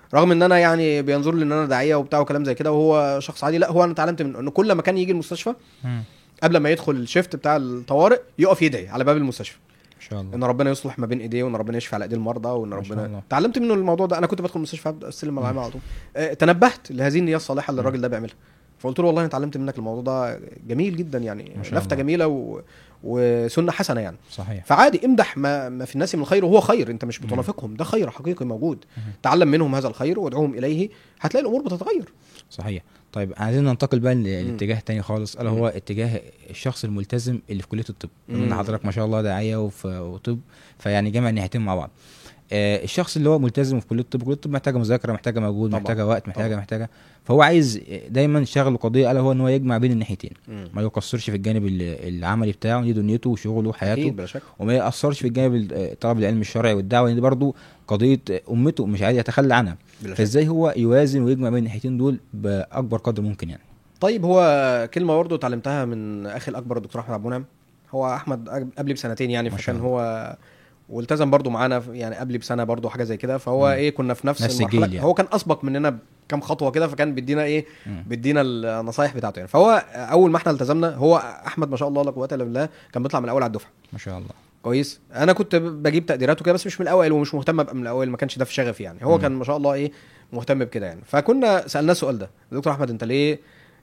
رغم ان انا يعني بينظر لي ان انا داعيه وبتاع وكلام زي كده وهو شخص عادي لا هو انا اتعلمت من انه كل ما كان يجي المستشفى مم. قبل ما يدخل الشيفت بتاع الطوارئ يقف يدعي على باب المستشفى ما شاء الله ان ربنا يصلح ما بين ايديه وان ربنا يشفي على ايدي المرضى وان ما شاء الله. ربنا اتعلمت منه الموضوع ده انا كنت بدخل المستشفى ابدا استلم العيان على طول آه، تنبهت لهذه النيه الصالحه اللي الراجل ده بيعملها فقلت له والله انا اتعلمت منك الموضوع ده جميل جدا يعني ما شاء لفته الله. جميله و... وسنه حسنه يعني صحيح فعادي امدح ما, ما في الناس من الخير وهو خير انت مش بتنافقهم ده خير حقيقي موجود تعلم منهم هذا الخير وادعوهم اليه هتلاقي الامور بتتغير صحيح طيب عايزين ننتقل بقى ل- لاتجاه تاني خالص الا هو اتجاه الشخص الملتزم اللي في كليه الطب بما ان مم. حضرتك ما شاء الله داعيه وف- وطب فيعني جمع الناحيتين مع بعض آه الشخص اللي هو ملتزم في كليه الطب كليه الطب محتاجه مذاكره محتاجه مجهود طبعا. محتاجه وقت محتاجه طبعا. محتاجه فهو عايز دايما شغله قضيه الا هو ان هو يجمع بين الناحيتين مم. ما يقصرش في الجانب ال- العملي بتاعه دي دنيته وشغله وحياته اكيد بلا شك وما يأثرش في الجانب ال- طلب العلم الشرعي والدعوه لان دي برضه قضيه امته مش عايز يتخلى عنها بلا شك فازاي هو يوازن ويجمع بين الناحيتين دول باكبر قدر ممكن يعني طيب هو كلمه برضه اتعلمتها من اخي الاكبر الدكتور احمد عبد المنعم هو احمد أج- قبلي بسنتين يعني ما شاء فكان الله. هو والتزم برضه معانا في- يعني قبلي بسنه برضه حاجه زي كده فهو مم. ايه كنا في نفس, نفس المرحله الجيل يعني. هو كان اسبق مننا بكام خطوه كده فكان بيدينا ايه مم. بيدينا النصايح بتاعته يعني فهو اول ما احنا التزمنا هو احمد ما شاء الله لا قوه الا بالله كان بيطلع من الاول على الدفعه ما شاء الله كويس انا كنت ب- بجيب تقديرات وكده بس مش من الاوائل ومش مهتم ابقى من الاوائل ما كانش ده في شغفي يعني هو مم. كان ما شاء الله ايه مهتم بكده يعني فكنا سالناه السؤال ده دكتور احمد انت ليه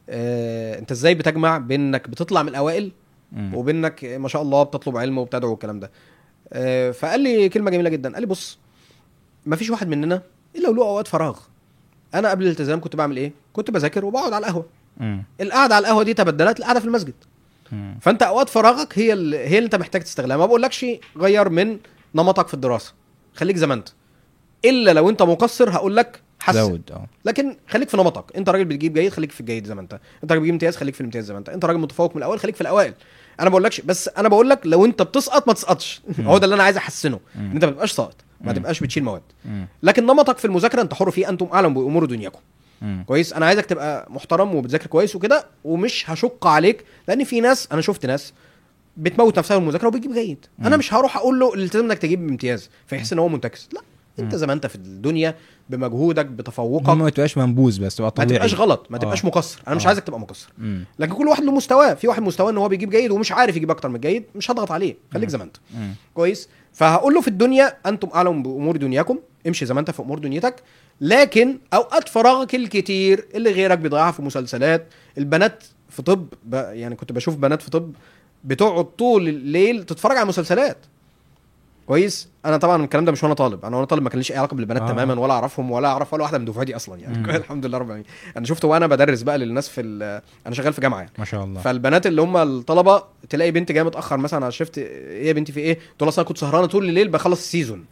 آه انت ازاي بتجمع بين انك بتطلع من الاوائل مم. وبينك ما شاء الله بتطلب علم وبتدعو والكلام ده آه فقال لي كلمه جميله جدا قال لي بص ما فيش واحد مننا الا وله اوقات فراغ انا قبل الالتزام كنت بعمل ايه كنت بذاكر وبقعد على القهوه مم. القعده على القهوه دي تبدلت القعده في المسجد مم. فانت اوقات فراغك هي اللي هي اللي انت محتاج تستغلها ما بقولكش غير من نمطك في الدراسه خليك زي ما انت الا لو انت مقصر هقول لك حسن زود اه لكن خليك في نمطك انت راجل بتجيب جيد خليك في الجيد زي ما انت انت راجل بتجيب امتياز خليك في الامتياز زي ما انت انت راجل متفوق من الاول خليك في الاوائل انا ما بقولكش بس انا بقول لك لو انت بتسقط ما تسقطش هو ده اللي انا عايز احسنه ان انت ما تبقاش ساقط ما مم. تبقاش بتشيل مواد مم. لكن نمطك في المذاكره انت حر فيه انتم اعلم بامور دنياكم مم. كويس انا عايزك تبقى محترم وبتذاكر كويس وكده ومش هشق عليك لان في ناس انا شفت ناس بتموت نفسها في المذاكره وبتجيب جيد انا مم. مش هروح اقول له الالتزام انك تجيب امتياز فيحس ان هو منتكس لا انت مم. زي ما انت في الدنيا بمجهودك بتفوقك المهم ما تبقاش منبوذ بس تبقى ما طبيعي تبقاش غلط ما تبقاش آه. مقصر انا مش آه. عايزك تبقى مقصر مم. لكن كل واحد له مستواه في واحد مستواه ان هو بيجيب جيد ومش عارف يجيب اكتر من الجيد مش هضغط عليه خليك زي ما انت مم. كويس فهقول له في الدنيا انتم اعلم بامور دنياكم امشي زي ما انت في امور دنيتك لكن اوقات فراغك الكتير اللي غيرك بيضيعها في مسلسلات البنات في طب ب... يعني كنت بشوف بنات في طب بتقعد طول الليل تتفرج على مسلسلات كويس انا طبعا الكلام ده مش وانا طالب انا وانا طالب ما كان ليش اي علاقه بالبنات آه. آه. تماما ولا اعرفهم ولا اعرف ولا واحده من دفعتي اصلا يعني مم. الحمد لله رب العالمين انا شفته وانا بدرس بقى للناس في ال- انا شغال في جامعه يعني ما شاء الله فالبنات اللي هم الطلبه تلاقي بنت جايه متاخر مثلا على شفت ايه يا بنتي في ايه تقول اصل انا كنت سهرانه طول الليل بخلص السيزون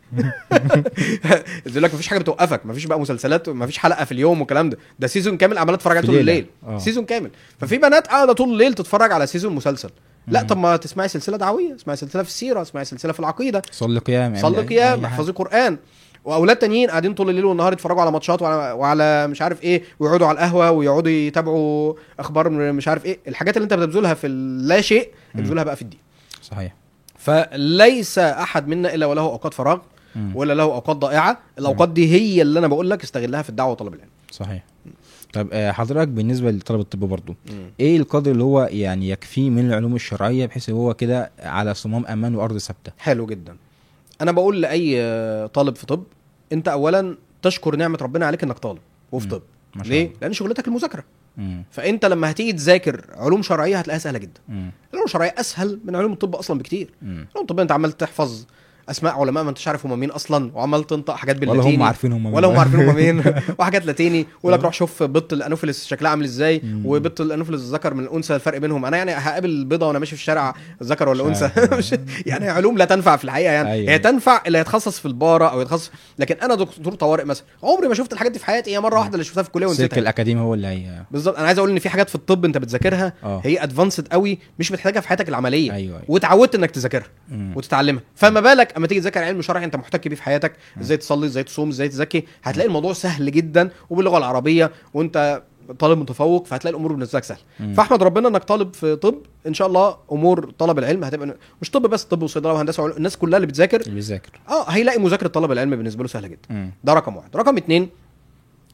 يقول لك مفيش حاجه بتوقفك مفيش بقى مسلسلات مفيش حلقه في اليوم والكلام ده ده سيزون كامل عماله تتفرج عليه في طول ليلة. الليل آه. سيزون كامل ففي بنات قاعده طول الليل تتفرج على سيزون مسلسل لا مم. طب ما تسمعي سلسله دعويه اسمعي سلسله في السيره اسمعي سلسله في العقيده صلي قيام صلي اعمل أي- قيام أي حاجة. احفظي قران واولاد تانيين قاعدين طول الليل والنهار يتفرجوا على ماتشات وعلى, وعلى مش عارف ايه ويقعدوا على القهوه ويقعدوا يتابعوا اخبار من مش عارف ايه الحاجات اللي انت بتبذلها في اللا شيء مم. بتبذلها بقى في الدين صحيح فليس احد منا الا وله اوقات فراغ مم. ولا له اوقات ضائعه الاوقات دي هي اللي انا بقول لك استغلها في الدعوه وطلب العلم صحيح طب آه، حضرتك بالنسبه لطلب الطب برضو ايه القدر اللي هو يعني يكفيه من العلوم الشرعيه بحيث ان هو كده على صمام امان وارض ثابته حلو جدا انا بقول لاي آه، طالب في طب انت اولا تشكر نعمه ربنا عليك انك طالب وفي مم. طب ما شاء ليه الله لان شغلتك المذاكره مم. فانت لما هتيجي تذاكر علوم شرعيه هتلاقيها سهله جدا مم. العلوم الشرعيه اسهل من علوم الطب اصلا بكتير مم. علوم الطب انت عمال تحفظ اسماء علماء ما انتش عارف هم مين اصلا وعمال تنطق حاجات ولا باللاتيني هم عارفين هم مين. ولا هم عارفين هم مين وحاجات لاتيني ويقول لك روح شوف بط الانوفيلس شكلها عامل ازاي مم. وبط الانوفيلس الذكر من الانثى الفرق بينهم انا يعني هقابل بيضه وانا ماشي في الشارع ذكر ولا مش انثى عارف. مش- يعني علوم لا تنفع في الحقيقه يعني أيوة. هي تنفع اللي هيتخصص في الباره او يتخصص لكن انا دكتور طوارئ مثلا عمري ما شفت الحاجات دي في حياتي هي مره واحده اللي شفتها في الكليه السلك ونسيتها الاكاديمي هو اللي هي بالظبط انا عايز اقول ان في حاجات في الطب انت بتذاكرها اه هي ادفانسد قوي مش بتحتاجها في حياتك العمليه ايوه ايوه واتعودت انك تذاكرها مم. وتتعلمها فما بالك اما تيجي تذاكر علم شرعي انت محتك بيه في حياتك ازاي تصلي ازاي تصوم ازاي تزكي هتلاقي الموضوع سهل جدا وباللغه العربيه وانت طالب متفوق فهتلاقي الامور بالنسبه لك سهله مم. فاحمد ربنا انك طالب في طب ان شاء الله امور طلب العلم هتبقى مش طب بس طب وصيدله وهندسه وعلوم الناس كلها اللي بتذاكر اللي بيذاكر اه هيلاقي مذاكره طلب العلم بالنسبه له سهله جدا مم. ده رقم واحد رقم اتنين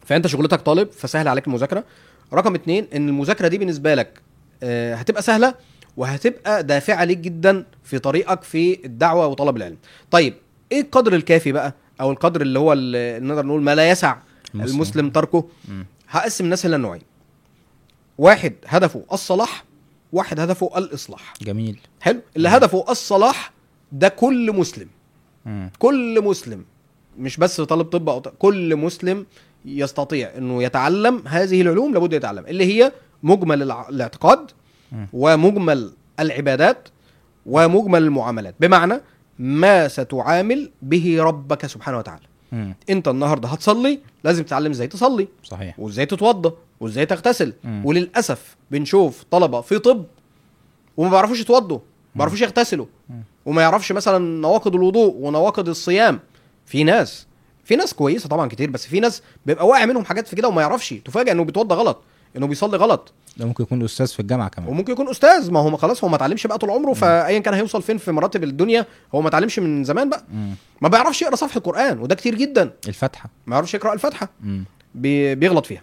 فانت شغلتك طالب فسهل عليك المذاكره رقم اتنين ان المذاكره دي بالنسبه لك آه، هتبقى سهله وهتبقى دافعه ليك جدا في طريقك في الدعوه وطلب العلم طيب ايه القدر الكافي بقى او القدر اللي هو اللي نقدر نقول ما لا يسع المسلم. المسلم تركه مم. هقسم الناس الى نوعين واحد هدفه الصلاح واحد هدفه الاصلاح جميل حلو اللي هدفه الصلاح ده كل مسلم مم. كل مسلم مش بس طالب طب او ط- كل مسلم يستطيع انه يتعلم هذه العلوم لابد يتعلم اللي هي مجمل الع- الاعتقاد مم. ومجمل العبادات ومجمل المعاملات بمعنى ما ستعامل به ربك سبحانه وتعالى مم. انت النهارده هتصلي لازم تتعلم ازاي تصلي صحيح وازاي تتوضى وازاي تغتسل مم. وللاسف بنشوف طلبه في طب وما بيعرفوش يتوضوا ما بيعرفوش يغتسلوا مم. وما يعرفش مثلا نواقض الوضوء ونواقض الصيام في ناس في ناس كويسه طبعا كتير بس في ناس بيبقى واقع منهم حاجات في كده وما يعرفش تفاجئ انه بيتوضى غلط انه بيصلي غلط ده ممكن يكون استاذ في الجامعه كمان وممكن يكون استاذ ما هو خلاص هو ما اتعلمش بقى طول عمره فايا كان هيوصل فين في مراتب الدنيا هو ما اتعلمش من زمان بقى مم. ما بيعرفش يقرا صفحه القران وده كتير جدا الفاتحه ما يعرفش يقرا الفاتحه مم. بي- بيغلط فيها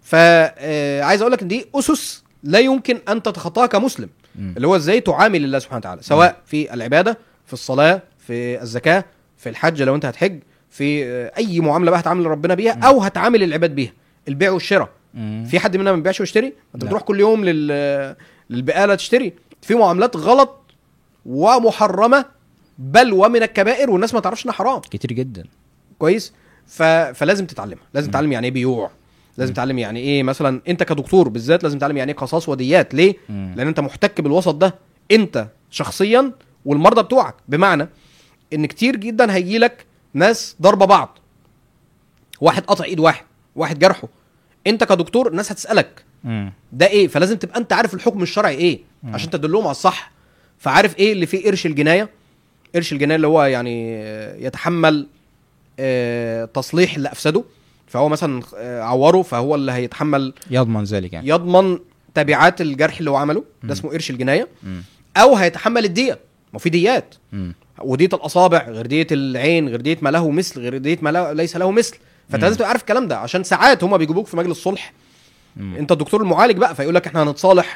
فعايز اقول لك ان دي اسس لا يمكن ان تتخطاها كمسلم مم. اللي هو ازاي تعامل الله سبحانه وتعالى سواء في العباده في الصلاه في الزكاه في الحج لو انت هتحج في آه، اي معامله بقى هتعامل ربنا بيها او هتعامل العباد بيها البيع والشراء مم. في حد منا ما بيبيعش ويشتري انت لا. بتروح كل يوم لل للبقاله تشتري في معاملات غلط ومحرمه بل ومن الكبائر والناس ما تعرفش انها حرام كتير جدا كويس ف... فلازم تتعلمها لازم تتعلم يعني ايه بيوع لازم تتعلم يعني ايه مثلا انت كدكتور بالذات لازم تتعلم يعني ايه قصاص وديات ليه مم. لان انت محتك بالوسط ده انت شخصيا والمرضى بتوعك بمعنى ان كتير جدا هيجي لك ناس ضربه بعض واحد قطع ايد واحد واحد جرحه انت كدكتور الناس هتسالك مم. ده ايه فلازم تبقى انت عارف الحكم الشرعي ايه عشان تدلهم على الصح فعارف ايه اللي فيه قرش الجنايه قرش الجنايه اللي هو يعني آه، يتحمل آه، تصليح اللي افسده فهو مثلا آه، عوره فهو اللي هيتحمل يضمن ذلك يعني يضمن تبعات الجرح اللي هو عمله ده اسمه قرش الجنايه مم. او هيتحمل الديه ما في ديات مم. ودية الاصابع غير دية العين غير دية ما له مثل غير دية ما له ليس له مثل فانت مم. لازم تبقى عارف الكلام ده عشان ساعات هما بيجيبوك في مجلس صلح مم. انت الدكتور المعالج بقى فيقول لك احنا هنتصالح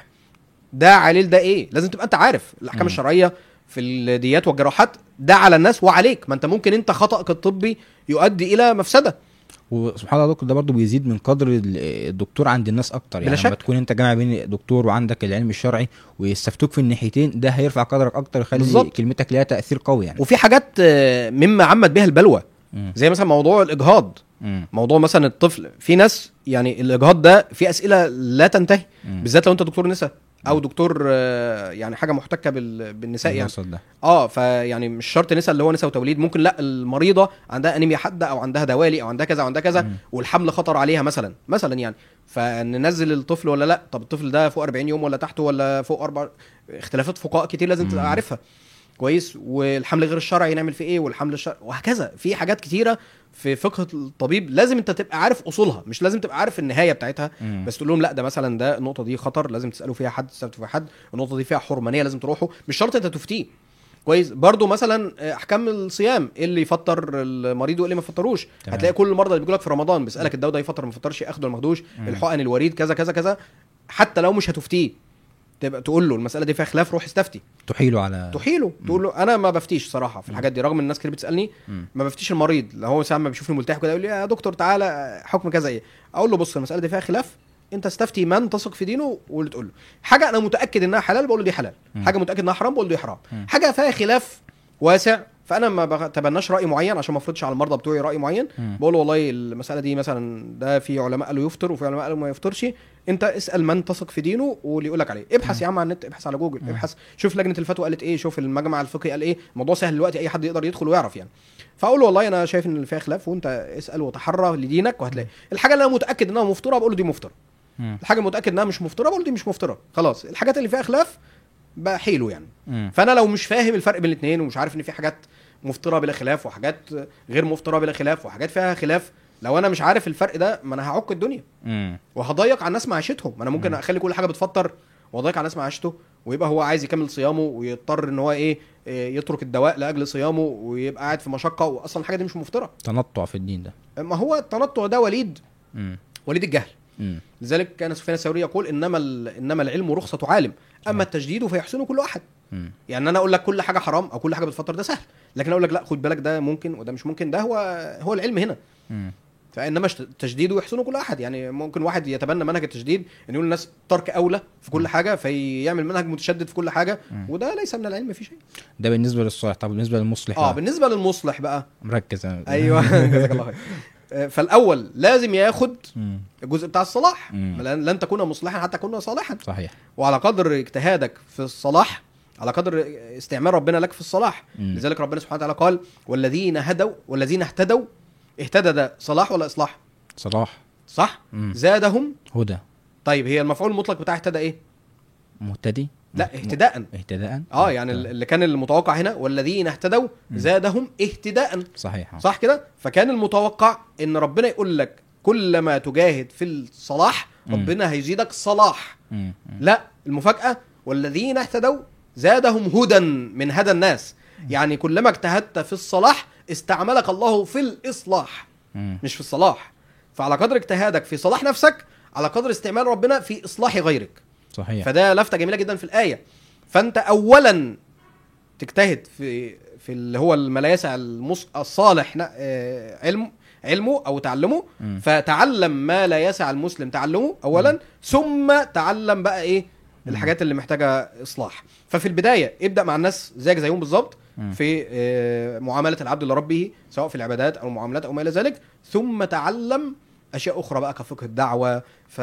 ده عليل ده ايه لازم تبقى انت عارف الاحكام مم. الشرعيه في الديات والجراحات ده على الناس وعليك ما انت ممكن انت خطأك الطبي يؤدي الى مفسده وسبحان الله دكتور ده برضه بيزيد من قدر ال- الدكتور عند الناس اكتر يعني بلا لما شك. تكون انت جامع بين دكتور وعندك العلم الشرعي ويستفتوك في الناحيتين ده هيرفع قدرك اكتر يخلي بالظبط. كلمتك ليها تاثير قوي يعني وفي حاجات آه، مما عمت بها البلوى مم. زي مثلا موضوع الاجهاض مم. موضوع مثلا الطفل في ناس يعني الاجهاض ده في اسئله لا تنتهي مم. بالذات لو انت دكتور نساء او دكتور آه، يعني حاجه محتكه بال- بالنساء يعني الوسط ده اه فيعني مش شرط نساء اللي هو نساء وتوليد ممكن لا المريضه عندها انيميا حاده او عندها دوالي او عندها كذا او عندها كذا مم. والحمل خطر عليها مثلا مثلا يعني فننزل الطفل ولا لا طب الطفل ده فوق 40 يوم ولا تحته ولا فوق اربع اختلافات فقهاء كتير لازم مم. تبقى عارفها كويس والحمل غير الشرعي نعمل فيه ايه والحمل الشرعي وهكذا في حاجات كتيره في فقه الطبيب لازم انت تبقى عارف اصولها مش لازم تبقى عارف النهايه بتاعتها مم. بس تقول لهم لا ده مثلا ده النقطه دي خطر لازم تسالوا فيها حد تستفتوا فيها حد النقطه دي فيها حرمانيه لازم تروحوا مش شرط انت تفتيه كويس برضو مثلا آه، احكام الصيام ايه اللي يفطر المريض وايه اللي ما يفطروش تمام. هتلاقي كل المرضى اللي بيجوا لك في رمضان بيسالك الدواء ده يفطر ما يفطرش اخده ولا ما اخدوش مم. الحقن الوريد كذا كذا كذا حتى لو مش هتفتيه تبقى تقول له المساله دي فيها خلاف روح استفتي تحيله على تحيله تقول له انا ما بفتيش صراحه في الحاجات دي رغم ان الناس كتير بتسالني مم. ما بفتيش المريض لو هو ساعه ما بيشوفني ملتحي كده يقول لي يا دكتور تعالى حكم كذا ايه اقول له بص المساله دي فيها خلاف انت استفتي من تثق في دينه واللي تقول له حاجه انا متاكد انها حلال بقول له دي حلال مم. حاجه متاكد انها حرام بقول له دي حرام مم. حاجه فيها خلاف واسع فانا ما بتبناش راي معين عشان ما افرضش على المرضى بتوعي راي معين مم. بقول له والله المساله دي مثلا ده في علماء قالوا يفطر وفي علماء قالوا ما يفطرش انت اسال من تثق في دينه واللي يقول لك عليه ابحث يا عم على النت ابحث على جوجل مم. ابحث شوف لجنه الفتوى قالت ايه شوف المجمع الفقهي قال ايه الموضوع سهل دلوقتي اي حد يقدر يدخل ويعرف يعني فاقول له والله انا شايف ان اللي فيها خلاف وانت اسال وتحرى لدينك وهتلاقي الحاجه اللي انا متاكد انها مفطره بقول له دي مفطره مم. الحاجه المتاكد انها مش مفطره بقول له دي مش مفطره خلاص الحاجات اللي فيها خلاف بحيله يعني مم. فانا لو مش فاهم الفرق بين الاثنين ومش عارف ان في حاجات مفطره بلا خلاف وحاجات غير مفطره بلا خلاف وحاجات فيها خلاف لو انا مش عارف الفرق ده ما انا هعك الدنيا مم. وهضيق على الناس معيشتهم ما انا ممكن مم. اخلي كل حاجه بتفطر واضيق على الناس معيشته ويبقى هو عايز يكمل صيامه ويضطر ان هو ايه إيه، يترك الدواء لاجل صيامه ويبقى قاعد في مشقه واصلا الحاجه دي مش مفطره تنطع في الدين ده ما هو التنطع ده وليد مم. وليد الجهل مم. لذلك كان سفيان الثوري يقول انما ال- انما العلم رخصه عالم اما التجديد فيحسنه كل احد مم. يعني انا اقول لك كل حاجه حرام او كل حاجه بتفطر ده سهل لكن اقول لك لا خد بالك ده ممكن وده مش ممكن ده هو هو العلم هنا مم. فانما الش- التجديد يحسنه كل احد يعني ممكن واحد يتبنى منهج التجديد ان يقول للناس ترك اولى في كل حاجه فيعمل منهج متشدد في كل حاجه مم. وده ليس من العلم في شيء ده بالنسبه للصالح طب بالنسبه للمصلح اه بقى؟ بالنسبه للمصلح بقى مركز انا ايوه جزاك الله خير آه، فالاول لازم ياخد مم. الجزء بتاع الصلاح مم. لن لن تكون مصلحا حتى تكون صالحا صحيح وعلى قدر اجتهادك في الصلاح على قدر استعمال ربنا لك في الصلاح مم. لذلك ربنا سبحانه وتعالى قال والذين هدوا والذين اهتدوا اهتدى ده صلاح ولا اصلاح صلاح صح مم. زادهم هدى طيب هي المفعول المطلق بتاع اهتدى ايه مهتدي لا م- اهتداء اهتداء اه يعني اللي كان المتوقع هنا والذين اهتدوا زادهم اهتداء صحيح صح كده فكان المتوقع ان ربنا يقول لك كلما تجاهد في الصلاح مم. ربنا هيزيدك صلاح مم. مم. لا المفاجأة والذين اهتدوا زادهم هدى من هدى الناس يعني كلما اجتهدت في الصلاح استعملك الله في الإصلاح مم. مش في الصلاح فعلى قدر اجتهادك في صلاح نفسك على قدر استعمال ربنا في إصلاح غيرك صحيح فده لفتة جميلة جدا في الآية فأنت أولا تجتهد في في اللي هو ما لا يسع المص... الصالح ن- آه، علم علمه او تعلمه مم. فتعلم ما لا يسع المسلم تعلمه اولا ثم تعلم بقى ايه الحاجات اللي محتاجه اصلاح ففي البدايه ابدا مع الناس زيك زيهم بالظبط مم. في آه، معامله العبد لربه سواء في العبادات او المعاملات او ما الى ذلك ثم تعلم اشياء اخرى بقى كفقه الدعوه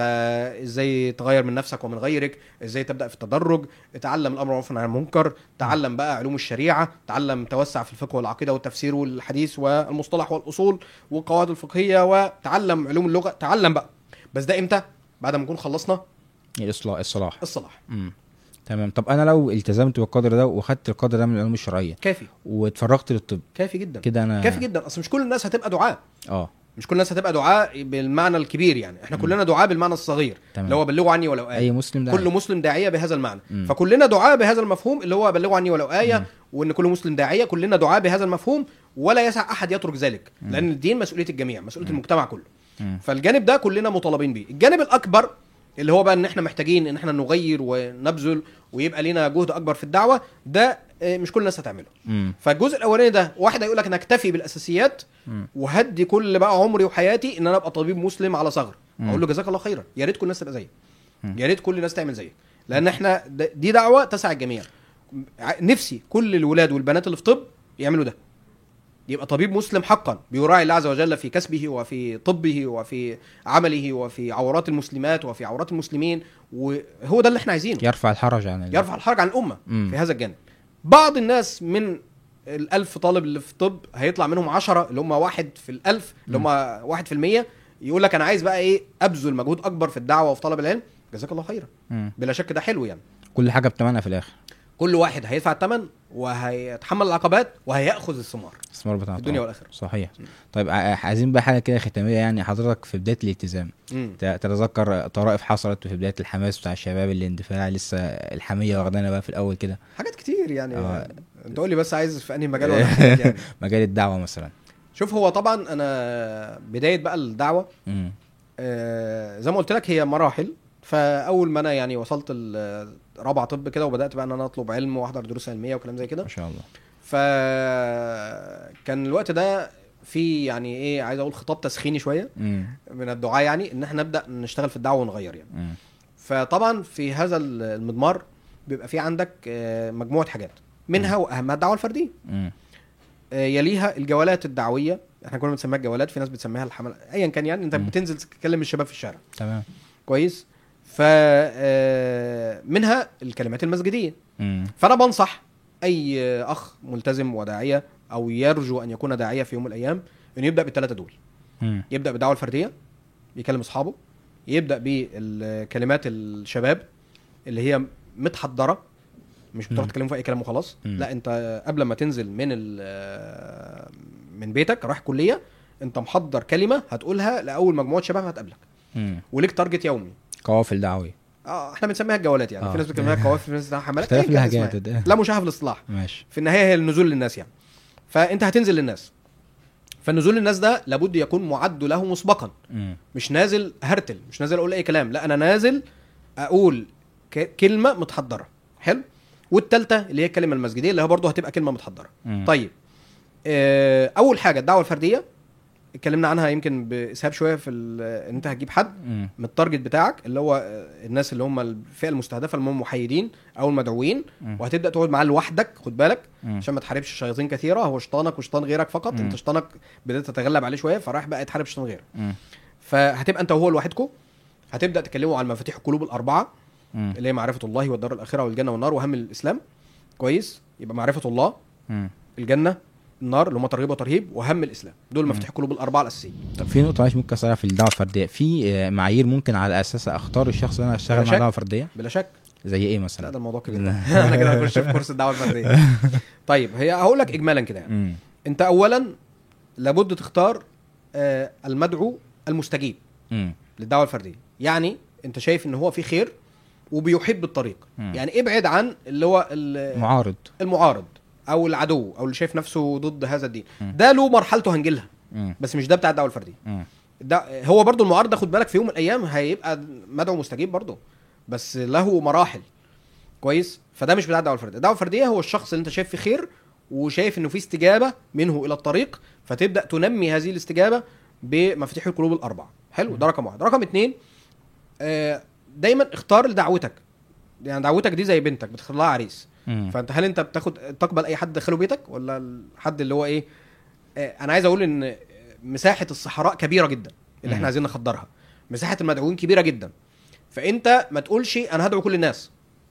فازاي تغير من نفسك ومن غيرك ازاي تبدا في التدرج تعلم الامر بالمعروف والنهي عن المنكر تعلم بقى علوم الشريعه تعلم توسع في الفقه والعقيده والتفسير والحديث والمصطلح والاصول والقواعد الفقهيه وتعلم علوم اللغه تعلم بقى بس ده امتى بعد ما نكون خلصنا الاصلاح الصلاح الصلاح مم. تمام طب انا لو التزمت بالقدر ده واخدت القدر ده من العلوم الشرعيه كافي واتفرغت للطب كافي جدا كده انا كافي جدا اصل مش كل الناس هتبقى دعاء اه مش كل الناس هتبقى دعاء بالمعنى الكبير يعني احنا كلنا دعاء بالمعنى الصغير تمام. اللي هو بلغوا عني ولو آية اي مسلم ده كل مسلم داعيه بهذا المعنى مم. فكلنا دعاء بهذا المفهوم اللي هو بلغوا عني ولو ايه مم. وان كل مسلم داعيه كلنا دعاء بهذا المفهوم ولا يسع احد يترك ذلك لان الدين مسؤوليه الجميع مسؤوليه المجتمع كله مم. فالجانب ده كلنا مطالبين بيه الجانب الاكبر اللي هو بقى ان احنا محتاجين ان احنا نغير ونبذل ويبقى لنا جهد اكبر في الدعوه ده آه، مش كل الناس هتعمله مم. فالجزء الاولاني ده واحد هيقول لك انا اكتفي بالاساسيات مم. وهدي كل بقى عمري وحياتي ان انا ابقى طبيب مسلم على ثغر مم. اقول له جزاك الله خيرا يا ريت كل الناس تبقى زيك مم. يا ريت كل الناس تعمل زيك لان احنا د- دي دعوه تسع الجميع ع- نفسي كل الولاد والبنات اللي في طب يعملوا ده يبقى طبيب مسلم حقا بيراعي الله عز وجل في كسبه وفي طبه وفي عمله وفي عورات المسلمات وفي عورات المسلمين وهو ده اللي احنا عايزينه يرفع الحرج عن ال... يرفع الحرج عن الامه مم. في هذا الجانب بعض الناس من الألف طالب اللي في طب هيطلع منهم عشرة اللي هم واحد في الألف اللي هم واحد في المية يقول لك أنا عايز بقى إيه أبذل مجهود أكبر في الدعوة وفي طلب العلم جزاك الله خيرا مم. بلا شك ده حلو يعني كل حاجه بتمنها في الاخر كل واحد هيدفع الثمن وهيتحمل العقبات وهيأخذ الثمار الاستثمار بتاعته في الدنيا والآخرة صحيح طيب ع- عايزين بقى حاجه كده ختاميه يعني حضرتك في بدايه الالتزام مم. ت- تتذكر طرائف حصلت في بدايه الحماس بتاع الشباب الاندفاع لسه الحميه واخدانا بقى في الاول كده حاجات كتير يعني آه. انت قول لي بس عايز في انهي مجال ولا حاجات يعني مجال الدعوه مثلا شوف هو طبعا انا بدايه بقى الدعوه مم. آه، زي ما قلت لك هي مراحل فاول ما انا يعني وصلت ال- رابعه طب كده وبدات بقى ان انا اطلب علم واحضر دروس علميه وكلام زي كده ما شاء الله فكان الوقت ده في يعني ايه عايز اقول خطاب تسخيني شويه مم. من الدعاء يعني ان احنا نبدا نشتغل في الدعوه ونغير يعني مم. فطبعا في هذا المضمار بيبقى في عندك آه، مجموعه حاجات منها واهمها الدعوه الفرديه مم. آه، يليها الجولات الدعويه احنا كنا بنسميها الجولات في ناس بتسميها الحملات ايا كان يعني انت مم. بتنزل تكلم الشباب في الشارع تمام كويس ف آه، منها الكلمات المسجديه مم. فانا بنصح اي اخ ملتزم وداعيه او يرجو ان يكون داعيه في يوم من الايام انه يبدا بالثلاثه دول مم. يبدا بالدعوه الفرديه يكلم اصحابه يبدا بالكلمات الشباب اللي هي متحضره مش بتروح مم. تكلمه في اي كلام وخلاص مم. لا انت قبل ما تنزل من ال- من بيتك رايح كليه انت محضر كلمه هتقولها لاول مجموعه شباب هتقابلك مم. وليك تارجت يومي قوافل دعويه اه احنا بنسميها الجولات يعني آه. في ناس بتسميها قوافل في ناس بتسميها حملات اختلاف أيا كان اللهجات اسمها. ده. لا مشابهه في الاصطلاح ماشي في النهايه هي النزول للناس يعني فانت هتنزل للناس فنزول الناس ده لابد يكون معد له مسبقا مم. مش نازل هرتل مش نازل اقول اي كلام لا انا نازل اقول ك- كلمه متحضره حلو والثالثه اللي هي الكلمه المسجديه اللي هي برضه هتبقى كلمه متحضره مم. طيب آه، اول حاجه الدعوه الفرديه اتكلمنا عنها يمكن باسهاب شويه في ال- ان انت هتجيب حد مم. من التارجت بتاعك اللي هو آه، الناس اللي هم الفئه المستهدفه اللي هم المحايدين او المدعوين مم. وهتبدا تقعد معاه لوحدك خد بالك مم. عشان ما تحاربش شياطين كثيره هو شيطانك وشيطان غيرك فقط مم. انت شيطانك بدات تتغلب عليه شويه فراح بقى تحارب شيطان غيرك مم. فهتبقى انت وهو لوحدكم هتبدا تكلموا عن مفاتيح القلوب الاربعه مم. اللي هي معرفه الله والدار الاخره والجنه والنار واهم الاسلام كويس يبقى معرفه الله مم. الجنه النار اللي هم ترغيب وترهيب واهم الاسلام دول مم. مفاتيح القلوب الاربعه الاساسيه طب في نقطة معلش ممكن اسألها في الدعوة الفردية، في آه، معايير ممكن على أساسها أختار الشخص اللي أنا أشتغل بلا معاه شك. دعوة فردية؟ بلا شك زي إيه لا مثلا؟ ده الموضوع كبير لا. انا كده هخش في كورس الدعوه الفرديه طيب هي هقول لك اجمالا كده يعني مم. انت اولا لابد تختار آه، المدعو المستجيب مم. للدعوه الفرديه يعني انت شايف ان هو في خير وبيحب الطريق مم. يعني ابعد عن اللي هو ال- معارض المعارض او العدو او اللي شايف نفسه ضد هذا الدين مم. ده له مرحلته هنجيلها مم. بس مش ده بتاع الدعوه الفرديه مم. ده هو برضو المعارض ده خد بالك في يوم من الايام هيبقى مدعو مستجيب برضو بس له مراحل كويس فده مش بتاع الدعوه الفرديه الدعوه الفرديه هو الشخص اللي انت شايف فيه خير وشايف انه في استجابه منه الى الطريق فتبدا تنمي هذه الاستجابه بمفاتيح القلوب الاربعه حلو ده رقم واحد رقم اتنين آه، دايما اختار لدعوتك يعني دعوتك دي زي بنتك بتختار لها عريس مم. فانت هل انت بتاخد تقبل اي حد دخله بيتك ولا الحد اللي هو ايه آه، انا عايز اقول ان مساحه الصحراء كبيره جدا اللي مم. احنا عايزين نخدرها مساحه المدعوين كبيره جدا فانت ما تقولش انا هدعو كل الناس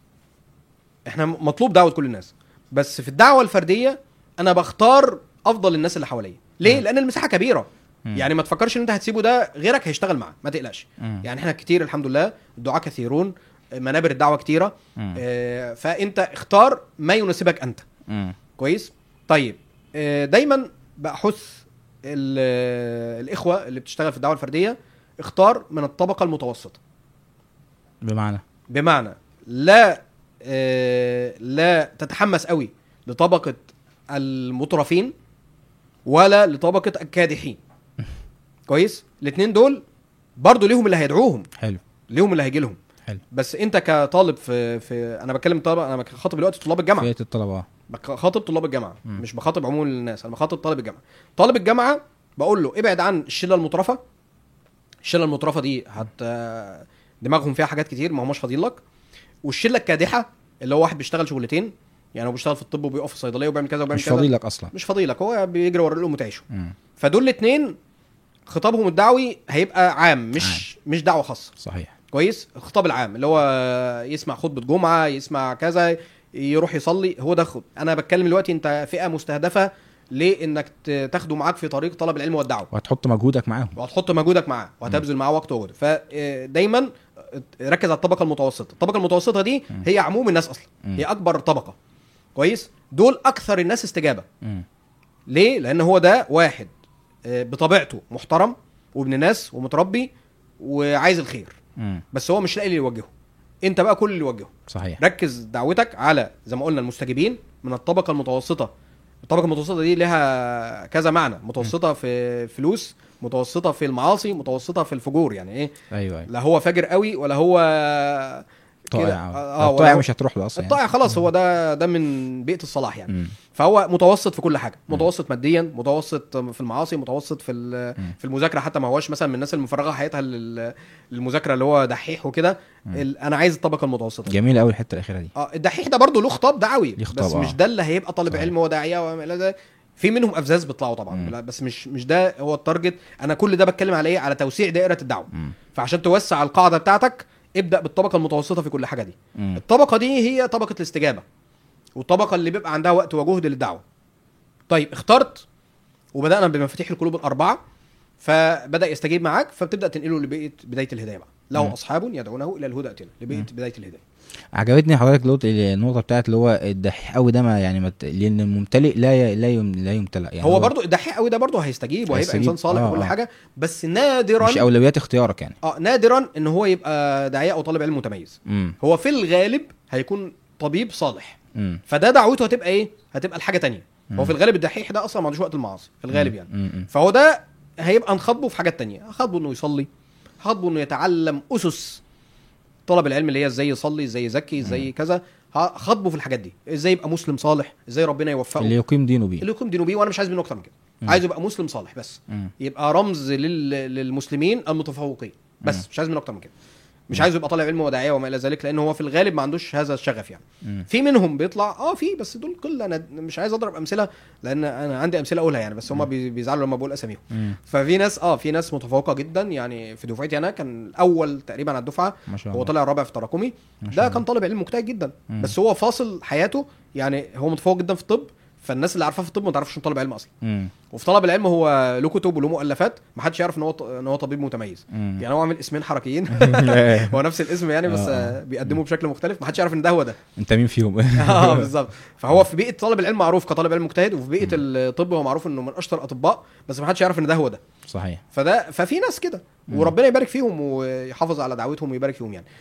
احنا م- مطلوب دعوه كل الناس بس في الدعوه الفرديه انا بختار افضل الناس اللي حواليا ليه مم. لان المساحه كبيره مم. يعني ما تفكرش ان انت هتسيبه ده غيرك هيشتغل معاه ما تقلقش مم. يعني احنا كتير الحمد لله الدعاء كثيرون منابر الدعوه كتيره مم. آه، فانت اختار ما يناسبك انت مم. كويس طيب آه، دايما بحث ال- آه، الاخوه اللي بتشتغل في الدعوه الفرديه اختار من الطبقه المتوسطه بمعنى بمعنى لا آه، لا تتحمس قوي لطبقه المترفين ولا لطبقه الكادحين كويس الاثنين دول برضو ليهم اللي هيدعوهم حلو ليهم اللي هيجي لهم حلو بس انت كطالب في في انا بتكلم طالب انا بخاطب دلوقتي طلاب الجامعه فئة الطلبة بخاطب طلاب الجامعه مم. مش بخاطب عموم الناس انا بخاطب طالب الجامعه طالب الجامعه بقول له ابعد عن الشله المترفه الشله المترفه دي هت دماغهم فيها حاجات كتير ما هماش فاضيين لك والشله الكادحه اللي هو واحد بيشتغل شغلتين يعني هو بيشتغل في الطب وبيقف في الصيدليه وبيعمل كذا وبيعمل مش كذا فاضي لك أصلا مش فاضي لك هو بيجري ورا الام تعيشه مم. فدول الاثنين خطابهم الدعوي هيبقى عام مش عام. مش دعوه خاصه صحيح كويس الخطاب العام اللي هو يسمع خطبه جمعه يسمع كذا يروح يصلي هو ده خط انا بتكلم دلوقتي انت فئه مستهدفه لانك ت- تاخده معاك في طريق طلب العلم والدعوه وهتحط مجهودك معاهم وهتحط مجهودك معاه وهتبذل معاه وقت وجهد فدايما ركز على الطبقه المتوسطه الطبقه المتوسطه دي مم. هي عموم الناس اصلا مم. هي اكبر طبقه كويس دول اكثر الناس استجابه مم. ليه لان هو ده واحد آه، بطبيعته محترم وابن ناس ومتربي وعايز الخير مم. بس هو مش لاقي اللي يوجهه انت بقى كل اللي يوجهه صحيح ركز دعوتك على زي ما قلنا المستجيبين من الطبقه المتوسطه الطبقه المتوسطه دي لها كذا معنى متوسطه في فلوس متوسطه في المعاصي متوسطه في الفجور يعني ايه ايوه ايوه لا هو فاجر قوي ولا هو كده. طائع اه الطائع ولا مش هتروح له اصلا الطائع خلاص هو ده ده من بيئه الصلاح يعني مم. فهو متوسط في كل حاجه مم. متوسط ماديا متوسط في المعاصي متوسط في ال- مم. في المذاكره حتى ما هوش مثلا من الناس المفرغه حياتها لل- للمذاكره اللي هو دحيح وكده مم. ال- انا عايز الطبقه المتوسطه جميل قوي الحته الاخيره دي اه الدحيح ده برضه له خطاب دعوي ليه خطاب، بس آه. مش ده اللي هيبقى طالب صحيح. علم وداعيه وما الى ذلك في منهم افزاز بيطلعوا طبعا مم. لا بس مش مش ده هو التارجت انا كل ده بتكلم على ايه على توسيع دائره الدعوه مم. فعشان توسع القاعده بتاعتك ابدا بالطبقه المتوسطه في كل حاجه دي مم. الطبقه دي هي طبقه الاستجابه والطبقه اللي بيبقى عندها وقت وجهد للدعوه طيب اخترت وبدانا بمفاتيح القلوب الاربعه فبدا يستجيب معاك فبتبدا تنقله لبيئه بدايه الهدايه بقى له مم. اصحاب يدعونه الى الهدى اتنا لبيئه مم. بدايه الهدايه عجبتني حضرتك لوط النقطه بتاعت اللي هو الدحيح قوي ده ما يعني ما ت- لان الممتلئ لا ي... لا يم... لا يمتلأ يعني هو برضو الدحيح قوي ده برضو هيستجيب وهيبقى هيستجيب. انسان صالح آه، وكل آه. حاجه بس نادرا مش اولويات اختيارك يعني اه نادرا ان هو يبقى داعيه او طالب علم متميز امم هو في الغالب هيكون طبيب صالح امم فده دعوته هتبقى ايه هتبقى الحاجه تانية هو في الغالب الدحيح ده اصلا ما عندوش وقت المعاصي في الغالب يعني مم. مم. فهو ده هيبقى نخاطبه في حاجات تانية نخاطبه انه يصلي نخاطبه انه يتعلم اسس طلب العلم اللي هي ازاي يصلي ازاي يزكي ازاي كذا هخاطبه في الحاجات دي ازاي يبقى مسلم صالح ازاي ربنا يوفقه اللي يقيم دينه بيه اللي يكون دينه بيه وانا مش عايز منه اكتر من كده مم. عايز يبقى مسلم صالح بس مم. يبقى رمز لل... للمسلمين المتفوقين بس مم. مش عايز منه اكتر من كده مش عايزه يبقى طالع علم وداعيه وما الى ذلك لان هو في الغالب ما عندوش هذا الشغف يعني مم. في منهم بيطلع اه في بس دول كل انا مش عايز اضرب امثله لان انا عندي امثله اقولها يعني بس هم بي- بيزعلوا لما بقول اساميهم مم. ففي ناس اه في ناس متفوقه جدا يعني في دفعتي انا كان الاول تقريبا على الدفعه ما شاء هو الله طلع الرابع في تراكمي ما شاء ده الله. كان طالب علم مجتهد جدا مم. بس هو فاصل حياته يعني هو متفوق جدا في الطب فالناس اللي عارفاه في الطب ما تعرفش انه طالب علم اصلا مم. وفي طلب العلم هو له كتب وله مؤلفات ما حدش يعرف ان هو ط- ان هو طبيب متميز مم. يعني هو عامل اسمين حركيين هو نفس الاسم يعني بس آه. آه، بيقدمه بشكل مختلف ما حدش يعرف ان ده هو ده انت مين فيهم اه بالظبط فهو في بيئه طالب العلم معروف كطالب علم مجتهد وفي بيئه الطب هو معروف انه من اشطر الاطباء بس ما حدش يعرف ان ده هو ده صحيح فده ففي ناس كده وربنا يبارك فيهم ويحافظ على دعوتهم ويبارك فيهم يعني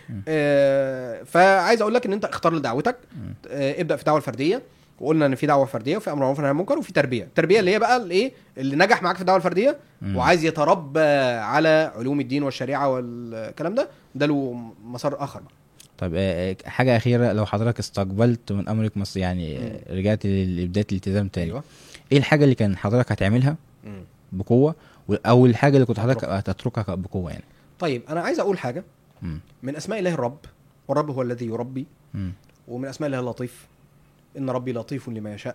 آه فعايز اقول لك ان انت اختار لدعوتك آه ابدا في دعوه الفرديه وقلنا ان في دعوه فرديه وفي امر معروف ونهي عن المنكر وفي تربيه التربيه اللي هي بقى الايه اللي نجح معاك في الدعوه الفرديه مم. وعايز يتربى على علوم الدين والشريعه والكلام ده ده له مسار اخر بقى طيب آه، آه، حاجه اخيره لو حضرتك استقبلت من امرك مصر يعني آه، رجعت لبدايه الالتزام تاني ايوه ايه الحاجه اللي كان حضرتك هتعملها مم. بقوه و- او الحاجه اللي كنت حضرتك هتتركها بقوه يعني طيب انا عايز اقول حاجه مم. من اسماء الله الرب والرب هو الذي يربي مم. ومن اسماء الله اللطيف ان ربي لطيف لما يشاء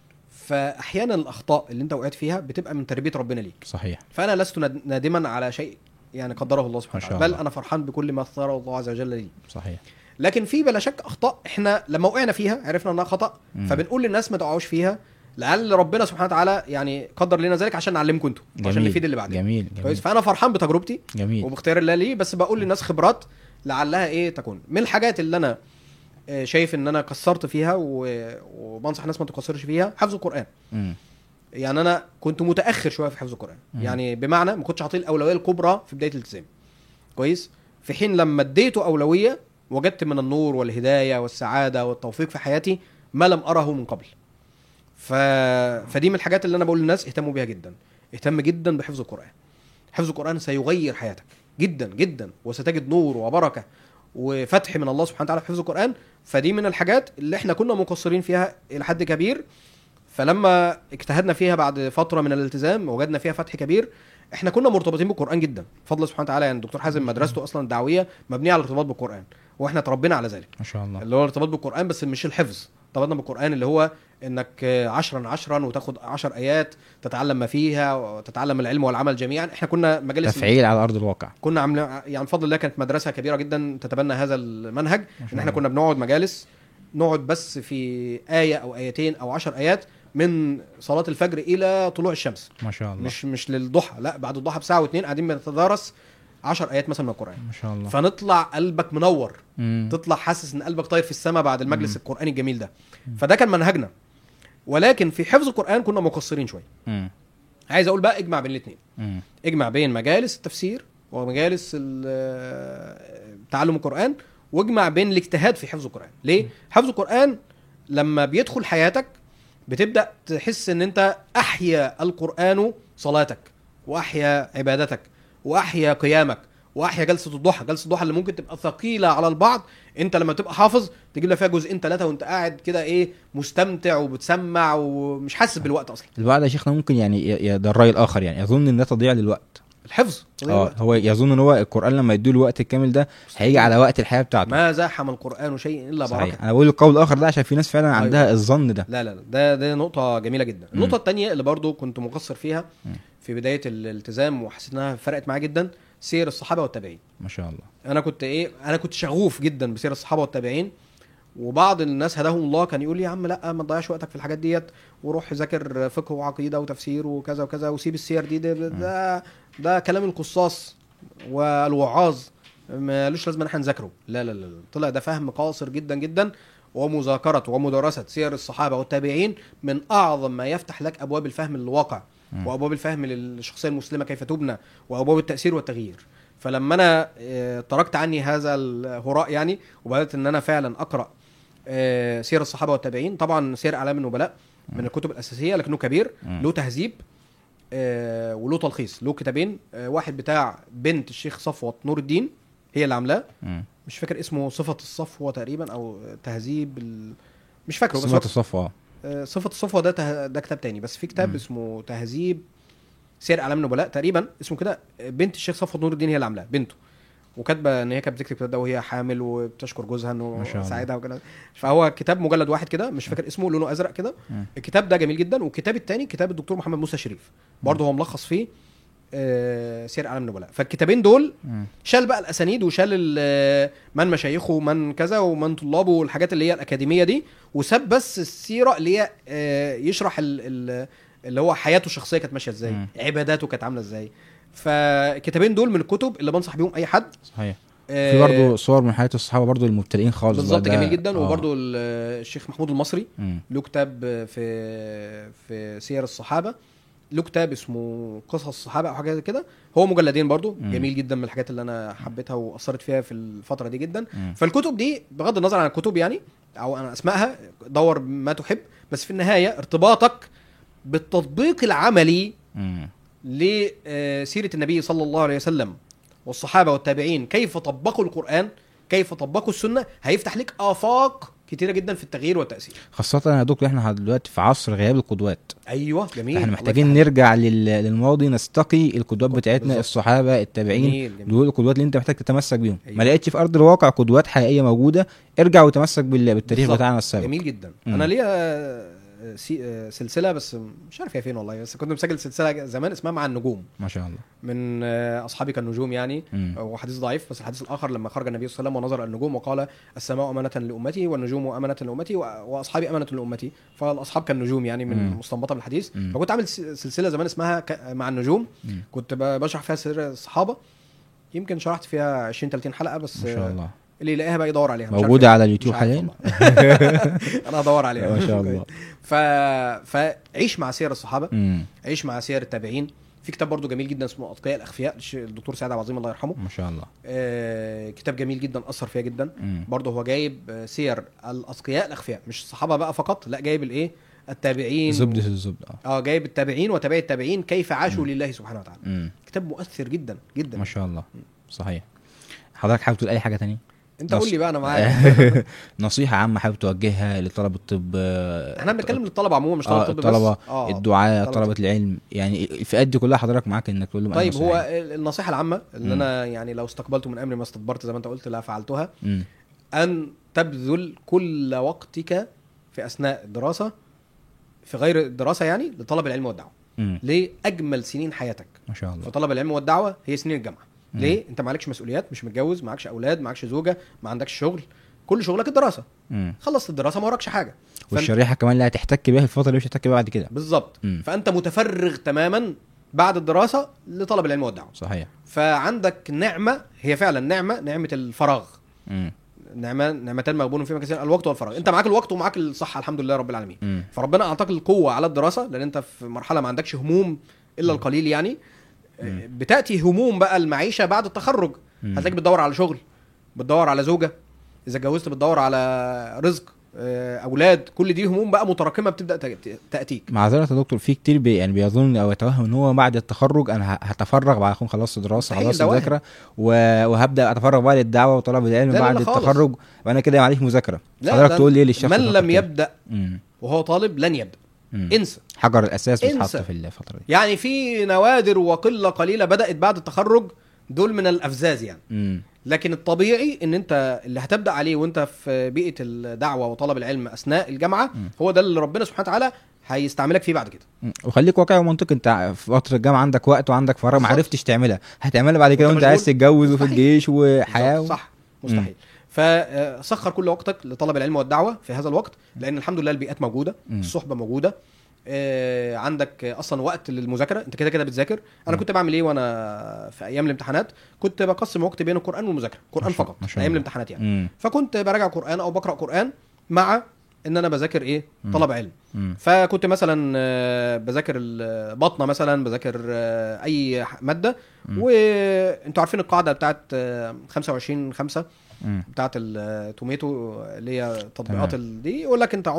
فاحيانا الاخطاء اللي انت وقعت فيها بتبقى من تربيه ربنا ليك صحيح فانا لست ند- نادما على شيء يعني قدره الله سبحانه ما شاء وتعالى بل الله. انا فرحان بكل ما اختاره الله عز وجل لي صحيح لكن في بلا شك اخطاء احنا لما وقعنا فيها عرفنا انها خطا مم. فبنقول للناس ما تقعوش فيها لعل ربنا سبحانه وتعالى يعني قدر لنا ذلك عشان نعلمكم انتوا وعشان جميل نفيد اللي بعدين جميل كويس جميل فانا فرحان بتجربتي جميل وباختيار الله لي بس بقول للناس خبرات لعلها ايه تكون من الحاجات اللي انا آه، شايف ان انا قصرت فيها و- وبنصح الناس ما تقصرش فيها حفظ القران مم. يعني انا كنت متاخر شويه في حفظ القران مم. يعني بمعنى ما كنتش عاطيه الاولويه الكبرى في بدايه الالتزام كويس في حين لما اديته اولويه وجدت من النور والهدايه والسعاده والتوفيق في حياتي ما لم اره من قبل ف... فدي من الحاجات اللي انا بقول للناس اهتموا بيها جدا اهتم جدا بحفظ القران حفظ القران سيغير حياتك جدا جدا وستجد نور وبركه وفتح من الله سبحانه وتعالى في حفظ القران فدي من الحاجات اللي احنا كنا مقصرين فيها الى حد كبير فلما اجتهدنا فيها بعد فتره من الالتزام وجدنا فيها فتح كبير احنا كنا مرتبطين بالقران جدا بفضل سبحانه وتعالى يعني الدكتور حازم مدرسته اصلا الدعويه مبنيه على الارتباط بالقران واحنا تربينا على ذلك ما شاء الله اللي هو الارتباط بالقران بس مش الحفظ ارتبطنا بالقران اللي هو انك عشرا عشرا وتاخد عشر ايات تتعلم ما فيها وتتعلم العلم والعمل جميعا احنا كنا مجالس تفعيل على ارض الواقع كنا عاملين يعني بفضل الله كانت مدرسه كبيره جدا تتبنى هذا المنهج ما شاء ان احنا الله. كنا بنقعد مجالس نقعد بس في ايه او ايتين او عشر ايات من صلاه الفجر الى طلوع الشمس ما شاء الله مش مش للضحى لا بعد الضحى بساعه واتنين قاعدين بنتدارس 10 ايات مثلا من القران ما شاء الله فنطلع قلبك منور مم. تطلع حاسس ان قلبك طاير في السماء بعد المجلس مم. القراني الجميل ده فده كان منهجنا ولكن في حفظ القران كنا مقصرين شويه مم. عايز اقول بقى اجمع بين الاثنين مم. اجمع بين مجالس التفسير ومجالس ال- تعلم القرآن واجمع بين الاجتهاد في حفظ القرآن ليه؟ حفظ القرآن لما بيدخل حياتك بتبدأ تحس ان انت احيا القرآن صلاتك واحيا عبادتك واحيا قيامك واحيا جلسه الضحى جلسه الضحى اللي ممكن تبقى ثقيله على البعض انت لما تبقى حافظ تجيب لك فيها جزئين ثلاثه وانت قاعد كده ايه مستمتع وبتسمع ومش حاسس بالوقت اصلا البعض يا شيخنا ممكن يعني ي- ي- ده الراي الاخر يعني يظن ان ده تضييع للوقت الحفظ اه هو يظن ان هو القران لما يديله الوقت الكامل ده هيجي على وقت الحياه بتاعته ما زاحم القرآن شيء إلا صحيح بركة انا بقول القول الاخر ده عشان في ناس فعلا أيوة. عندها الظن ده لا لا لا ده ده نقطة جميلة جدا النقطة التانية اللي برضو كنت مقصر فيها مم. في بداية الالتزام وحسيت انها فرقت معايا جدا سير الصحابة والتابعين ما شاء الله انا كنت ايه انا كنت شغوف جدا بسير الصحابة والتابعين وبعض الناس هداهم الله كان يقول لي يا عم لا ما تضيعش وقتك في الحاجات ديت وروح ذاكر فقه وعقيده وتفسير وكذا وكذا وسيب السير دي ده ده, ده كلام القصاص والوعاظ مالوش لازمه ان احنا نذاكره لا لا لا لا. طلع ده فهم قاصر جدا جدا ومذاكره ومدرسه سير الصحابه والتابعين من اعظم ما يفتح لك ابواب الفهم للواقع مم. وابواب الفهم للشخصيه المسلمه كيف تبنى وابواب التاثير والتغيير فلما انا آه، تركت عني هذا الهراء يعني وبدات ان انا فعلا اقرا آه، سير الصحابه والتابعين طبعا سير اعلام النبلاء من الكتب الاساسيه لكنه كبير مم. له تهذيب آه وله تلخيص له كتابين آه واحد بتاع بنت الشيخ صفوت نور الدين هي اللي عاملاه مم. مش فاكر اسمه صفه الصفوه تقريبا او تهذيب ال... مش فاكره بس هو صفة الصفوة آه، صفة الصفوة ده ته... ده كتاب تاني بس في كتاب مم. اسمه تهذيب سير اعلام النبلاء تقريبا اسمه كده بنت الشيخ صفوة نور الدين هي اللي عاملاه بنته وكاتبه ان هي كانت بتكتب الكتاب ده وهي حامل وبتشكر جوزها ما انه شاء الله. ساعدها وكده فهو كتاب مجلد واحد كده مش فاكر اسمه لونه ازرق كده مم. الكتاب ده جميل جدا والكتاب التاني كتاب الدكتور محمد موسى شريف برضه هو ملخص فيه آه، سير اعلام النبلاء فالكتابين دول مم. شال بقى الاسانيد وشال ال- من مشايخه ومن كذا ومن طلابه والحاجات اللي هي الاكاديميه دي وساب بس السيره اللي هي آه، يشرح ال- ال- اللي هو حياته الشخصيه كانت ماشيه ازاي مم. عباداته كانت عامله ازاي فالكتابين دول من الكتب اللي بنصح بيهم اي حد صحيح آه، في برضه صور من حياة الصحابة برضه المبتدئين خالص بقى بالظبط ده- جميل جدا آه. وبرده الشيخ محمود المصري مم. له كتاب في في سير الصحابه له كتاب اسمه قصص الصحابه او حاجه زي كده هو مجلدين برضو مم. جميل جدا من الحاجات اللي انا حبيتها واثرت فيها في الفتره دي جدا مم. فالكتب دي بغض النظر عن الكتب يعني او عن اسمائها دور ما تحب بس في النهايه ارتباطك بالتطبيق العملي مم. لسيره النبي صلى الله عليه وسلم والصحابه والتابعين كيف طبقوا القران كيف طبقوا السنه هيفتح لك افاق كتيره جدا في التغيير والتاثير خاصة يا دكتور احنا دلوقتي في عصر غياب القدوات ايوه جميل احنا الله محتاجين يفتح عليك. نرجع لل- للماضي نستقي القدوات بتاعتنا بالظبط. الصحابة التابعين جميل جميل. دول القدوات اللي انت محتاج تتمسك بيهم أيوة. ما لقيتش في ارض الواقع قدوات حقيقيه موجوده ارجع وتمسك بال- بالتاريخ بالظبط. بتاعنا السابق جميل جدا مم. انا ليا آه، سي- آه، سلسله بس مش عارف هي فين والله بس كنت مسجل سلسله زمان اسمها مع النجوم ما شاء الله من آه، اصحابي كالنجوم يعني مم. هو حديث ضعيف بس الحديث الاخر لما خرج النبي صلى الله عليه وسلم ونظر النجوم وقال السماء امانه لامتي والنجوم امانه لامتي و- واصحابي امانه لامتي فالاصحاب كالنجوم يعني من مم. مستنبطه من الحديث مم. فكنت عامل س- سلسله زمان اسمها ك- مع النجوم مم. كنت ب- بشرح فيها سر الصحابه يمكن شرحت فيها 20 30 حلقه بس ما شاء آه، الله اللي يلاقيها بقى يدور عليها مش عارف موجوده إيه. على مش اليوتيوب عارف حاليا والله. انا هدور عليها ما شاء الله ف... فعيش مع سير الصحابه مم. عيش مع سير التابعين في كتاب برضو جميل جدا اسمه اتقياء الاخفياء للش- الدكتور سعد عبد العظيم الله يرحمه ما شاء الله آه كتاب جميل جدا اثر فيا جدا مم. برضه هو جايب آه، سير الاتقياء الاخفياء مش الصحابه بقى فقط لا جايب الايه التابعين زبده الزبده اه اه جايب التابعين وتابعي التابعين كيف عاشوا لله سبحانه وتعالى مم. كتاب مؤثر جدا جدا ما شاء الله صحيح حضرتك حابب تقول اي حاجه تانية انت قول لي بقى انا معاك نصيحه عامه حابب توجهها لطلبه الطب آه، احنا بنتكلم للطلبه عموما مش طلبه اه طب بس الطلبه آه. الدعاء طلبة طلبه العلم يعني الفئات دي كلها حضرتك معاك انك تقول لهم أي طيب هو نصيحة. النصيحه العامه اللي مم. انا يعني لو استقبلت من امري ما استدبرت زي ما انت قلت لا فعلتها مم. ان تبذل كل وقتك في اثناء الدراسه في غير الدراسه يعني لطلب العلم والدعوه مم. ليه اجمل سنين حياتك ما شاء الله فطلب العلم والدعوه هي سنين الجامعه مم. ليه انت معكش مسؤوليات مش متجوز معكش اولاد معكش زوجه ما عندكش شغل كل شغلك الدراسه مم. خلصت الدراسه ما وراكش حاجه فأنت- والشريحه كمان اللي هتحتك بيها في الفتره اللي مش هتحتك بيها بعد كده بالظبط مم. فانت متفرغ تماما بعد الدراسه لطلب العلم والدعوه صحيح فعندك نعمه هي فعلا نعمه نعمه الفراغ مم. نعمه نعمتان مغبون فيما كثير الوقت والفراغ انت معاك الوقت ومعاك الصحه الحمد لله رب العالمين مم. فربنا اعطاك القوه على الدراسه لان انت في مرحله ما عندكش هموم الا القليل يعني مم. بتاتي هموم بقى المعيشه بعد التخرج مم. هتلاقيك بتدور على شغل بتدور على زوجه اذا اتجوزت بتدور على رزق آه، اولاد كل دي هموم بقى متراكمه بتبدا ت- تاتيك معذرة يا دكتور في كتير بي يعني بيظن او يتوهم ان هو بعد التخرج انا ه- هتفرغ بعد اكون خلصت دراسه مستحيل، خلصت ده وهم. مذاكره و- وهبدا اتفرغ بقى للدعوه وطلب العلم لا، لا، بعد لا خالص. التخرج وانا كده معليش مذاكره لا، حضرتك ده تقول لي للشخص من اللي لم فكر كده. يبدا مم. وهو طالب لن يبدا مم. انسى حجر الاساس بيتحط انسى. في الفتره دي يعني في نوادر وقله قليله بدات بعد التخرج دول من الافزاز يعني مم. لكن الطبيعي ان انت اللي هتبدا عليه وانت في بيئه الدعوه وطلب العلم اثناء الجامعه مم. هو ده اللي ربنا سبحانه وتعالى هيستعملك فيه بعد كده مم. وخليك واقعي ومنطقي انت في فتره الجامعه عندك وقت وعندك فراغ ما بالظبط. عرفتش تعملها هتعملها بعد كده وانت وانت عايز مشغول. تتجوز وفي مستحيل. الجيش وحياه و... صح مستحيل فسخر كل وقتك لطلب العلم والدعوه في هذا الوقت لان الحمد لله البيئات موجوده مم. الصحبه موجوده آه، عندك اصلا وقت للمذاكره انت كده كده بتذاكر انا مم. كنت بعمل ايه وانا في ايام الامتحانات كنت بقسم وقتي بين القران والمذاكره ما قران شاء- فقط ما شاء ايام الله. الامتحانات يعني مم. فكنت براجع قران او بقرا قران مع ان انا بذاكر ايه مم. طلب علم مم. فكنت مثلا آه، بذاكر البطنه مثلا بذاكر آه، اي ح- ماده مم. وانتوا عارفين القاعده بتاعت آه، 25 5 مم. بتاعت التوميتو اللي هي تطبيقات تمام. ال- دي يقول لك انت عمرك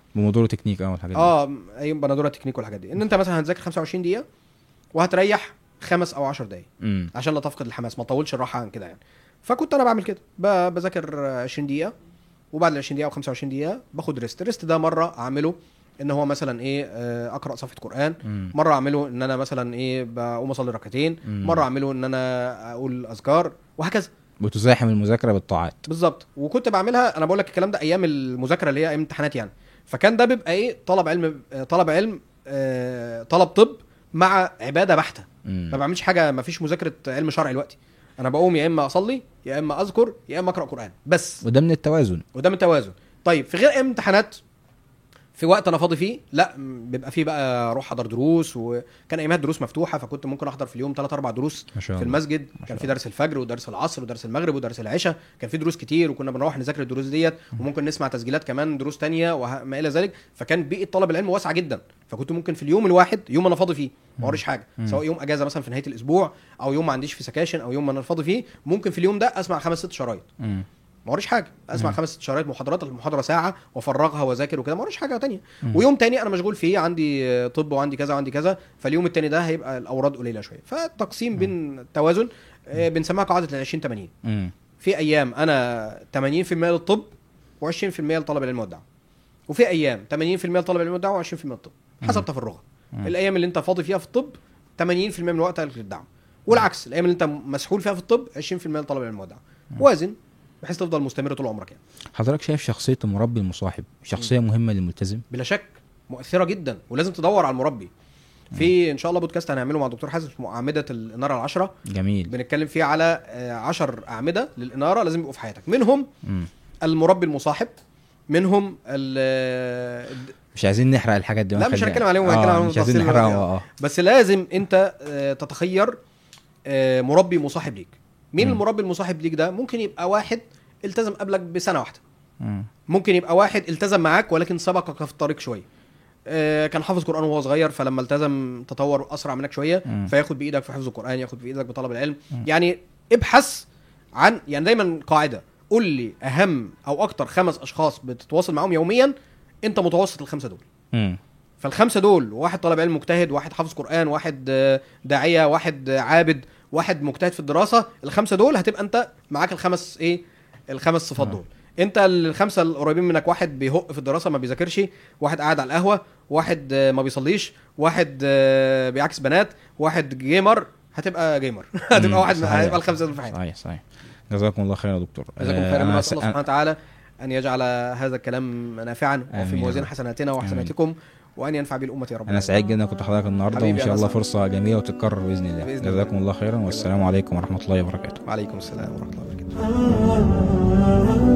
بموضوع تكنيك اه والحاجات دي اه اي بندوره تكنيك والحاجات دي ان انت مثلا هتذاكر 25 دقيقه وهتريح خمس او 10 دقائق امم عشان لا تفقد الحماس ما تطولش الراحه عن كده يعني فكنت انا بعمل كده ب- بذاكر 20 دقيقه وبعد ال 20 دقيقه او 25 دقيقه باخد ريست الريست ده مره اعمله ان هو مثلا ايه آه، اقرا صفحه قران مم. مره اعمله ان انا مثلا ايه بقوم اصلي ركعتين مم. مره اعمله ان انا اقول اذكار وهكذا بتزاحم المذاكره بالطاعات بالظبط وكنت بعملها انا بقول لك الكلام ده ايام المذاكره اللي هي ايام امتحانات يعني فكان ده بيبقى ايه طلب علم آه، طلب علم آه، طلب طب مع عباده بحته مم. ما بعملش حاجه ما فيش مذاكره علم شرعي دلوقتي انا بقوم يا اما اصلي يا اما اذكر يا اما اقرا قران بس وده من التوازن وده من التوازن طيب في غير ايام امتحانات في وقت انا فاضي فيه لا م- بيبقى فيه بقى اروح احضر دروس وكان ايامها الدروس مفتوحه فكنت ممكن احضر في اليوم ثلاث اربع دروس ما شاء في الله المسجد شاء كان في الله. درس الفجر ودرس العصر ودرس المغرب ودرس العشاء كان في دروس كتير وكنا بنروح نذاكر الدروس ديت وممكن نسمع تسجيلات كمان دروس تانية وما الى ذلك فكان بيئه طلب العلم واسعه جدا فكنت ممكن في اليوم الواحد يوم انا فاضي فيه ما وريش حاجه مم. سواء يوم اجازه مثلا في نهايه الاسبوع او يوم ما عنديش في سكاشن او يوم ما انا فاضي فيه ممكن في اليوم ده اسمع خمس ست شرايط مم. ما وريش حاجه اسمع مم. خمس ست شرايط محاضرات المحاضره ساعه وافرغها واذاكر وكده ما وريش حاجه تانية مم. ويوم تاني انا مشغول فيه عندي آه، طب وعندي كذا وعندي كذا فاليوم التاني ده هيبقى الاوراد قليله شويه فالتقسيم بين التوازن آه، بنسميها قاعده ال 20 80 مم. في ايام انا 80% للطب و20% لطلب العلم والدعوه وفي ايام 80% لطلب العلم والدعوه و20% للطب حسب مم. تفرغها مم. الايام اللي انت فاضي فيها في الطب 80% من وقتك للدعوه والعكس الايام اللي انت مسحول فيها في الطب 20% لطلب العلم والدعوه وازن بحيث تفضل مستمر طول عمرك يعني حضرتك شايف شخصيه المربي المصاحب شخصيه مهمه للملتزم بلا شك مؤثره جدا ولازم تدور على المربي في ان شاء الله بودكاست هنعمله مع دكتور حازم اسمه اعمده الاناره العشره جميل بنتكلم فيه على آه، عشر اعمده للاناره لازم يبقوا في حياتك منهم مم. المربي المصاحب منهم ال- مش عايزين نحرق الحاجات دي لا، مش ونخلي- هنتكلم عليهم، آه، هنتكلم عليهم مش عايزين بالتفصيل نحرقهم دلوقتي. اه بس لازم انت آه، تتخير آه، مربي مصاحب ليك مين مم. المربي المصاحب ليك ده ممكن يبقى واحد التزم قبلك بسنه واحده مم. ممكن يبقى واحد التزم معاك ولكن سبقك في الطريق شويه آه، كان حافظ قران وهو صغير فلما التزم تطور اسرع منك شويه مم. فياخد بايدك في حفظ القران ياخد بايدك بطلب العلم مم. يعني ابحث عن يعني دايما قاعده قول لي اهم او اكتر خمس اشخاص بتتواصل معاهم يوميا انت متوسط الخمسه دول مم. فالخمسه دول واحد طالب علم مجتهد واحد حافظ قران واحد آه، داعيه واحد آه، عابد واحد مجتهد في الدراسه الخمسه دول هتبقى انت معاك الخمس ايه الخمس صفات آه. دول انت الخمسه القريبين منك واحد بيهق في الدراسه ما بيذاكرش واحد قاعد على القهوه واحد آه، ما بيصليش واحد آه، بيعكس بنات واحد جيمر هتبقى جيمر هتبقى مم. واحد صحيح. هتبقى الخمسه دول في حياتك صحيح صحيح جزاكم الله خير يا دكتور جزاكم آه، خيرا من أنا الله س- سبحانه وتعالى ان يجعل هذا الكلام نافعا وفي آمين يا موازين رب. حسناتنا وحسناتكم وان ينفع به الامه يا رب انا سعيد جدا كنت حضرتك النهارده حبيبي وان شاء أنا الله سعيد. فرصه جميله وتتكرر باذن الله بإذن الله. جزاكم الله خيرا والسلام عليكم ورحمه الله وبركاته وعليكم السلام ورحمه الله وبركاته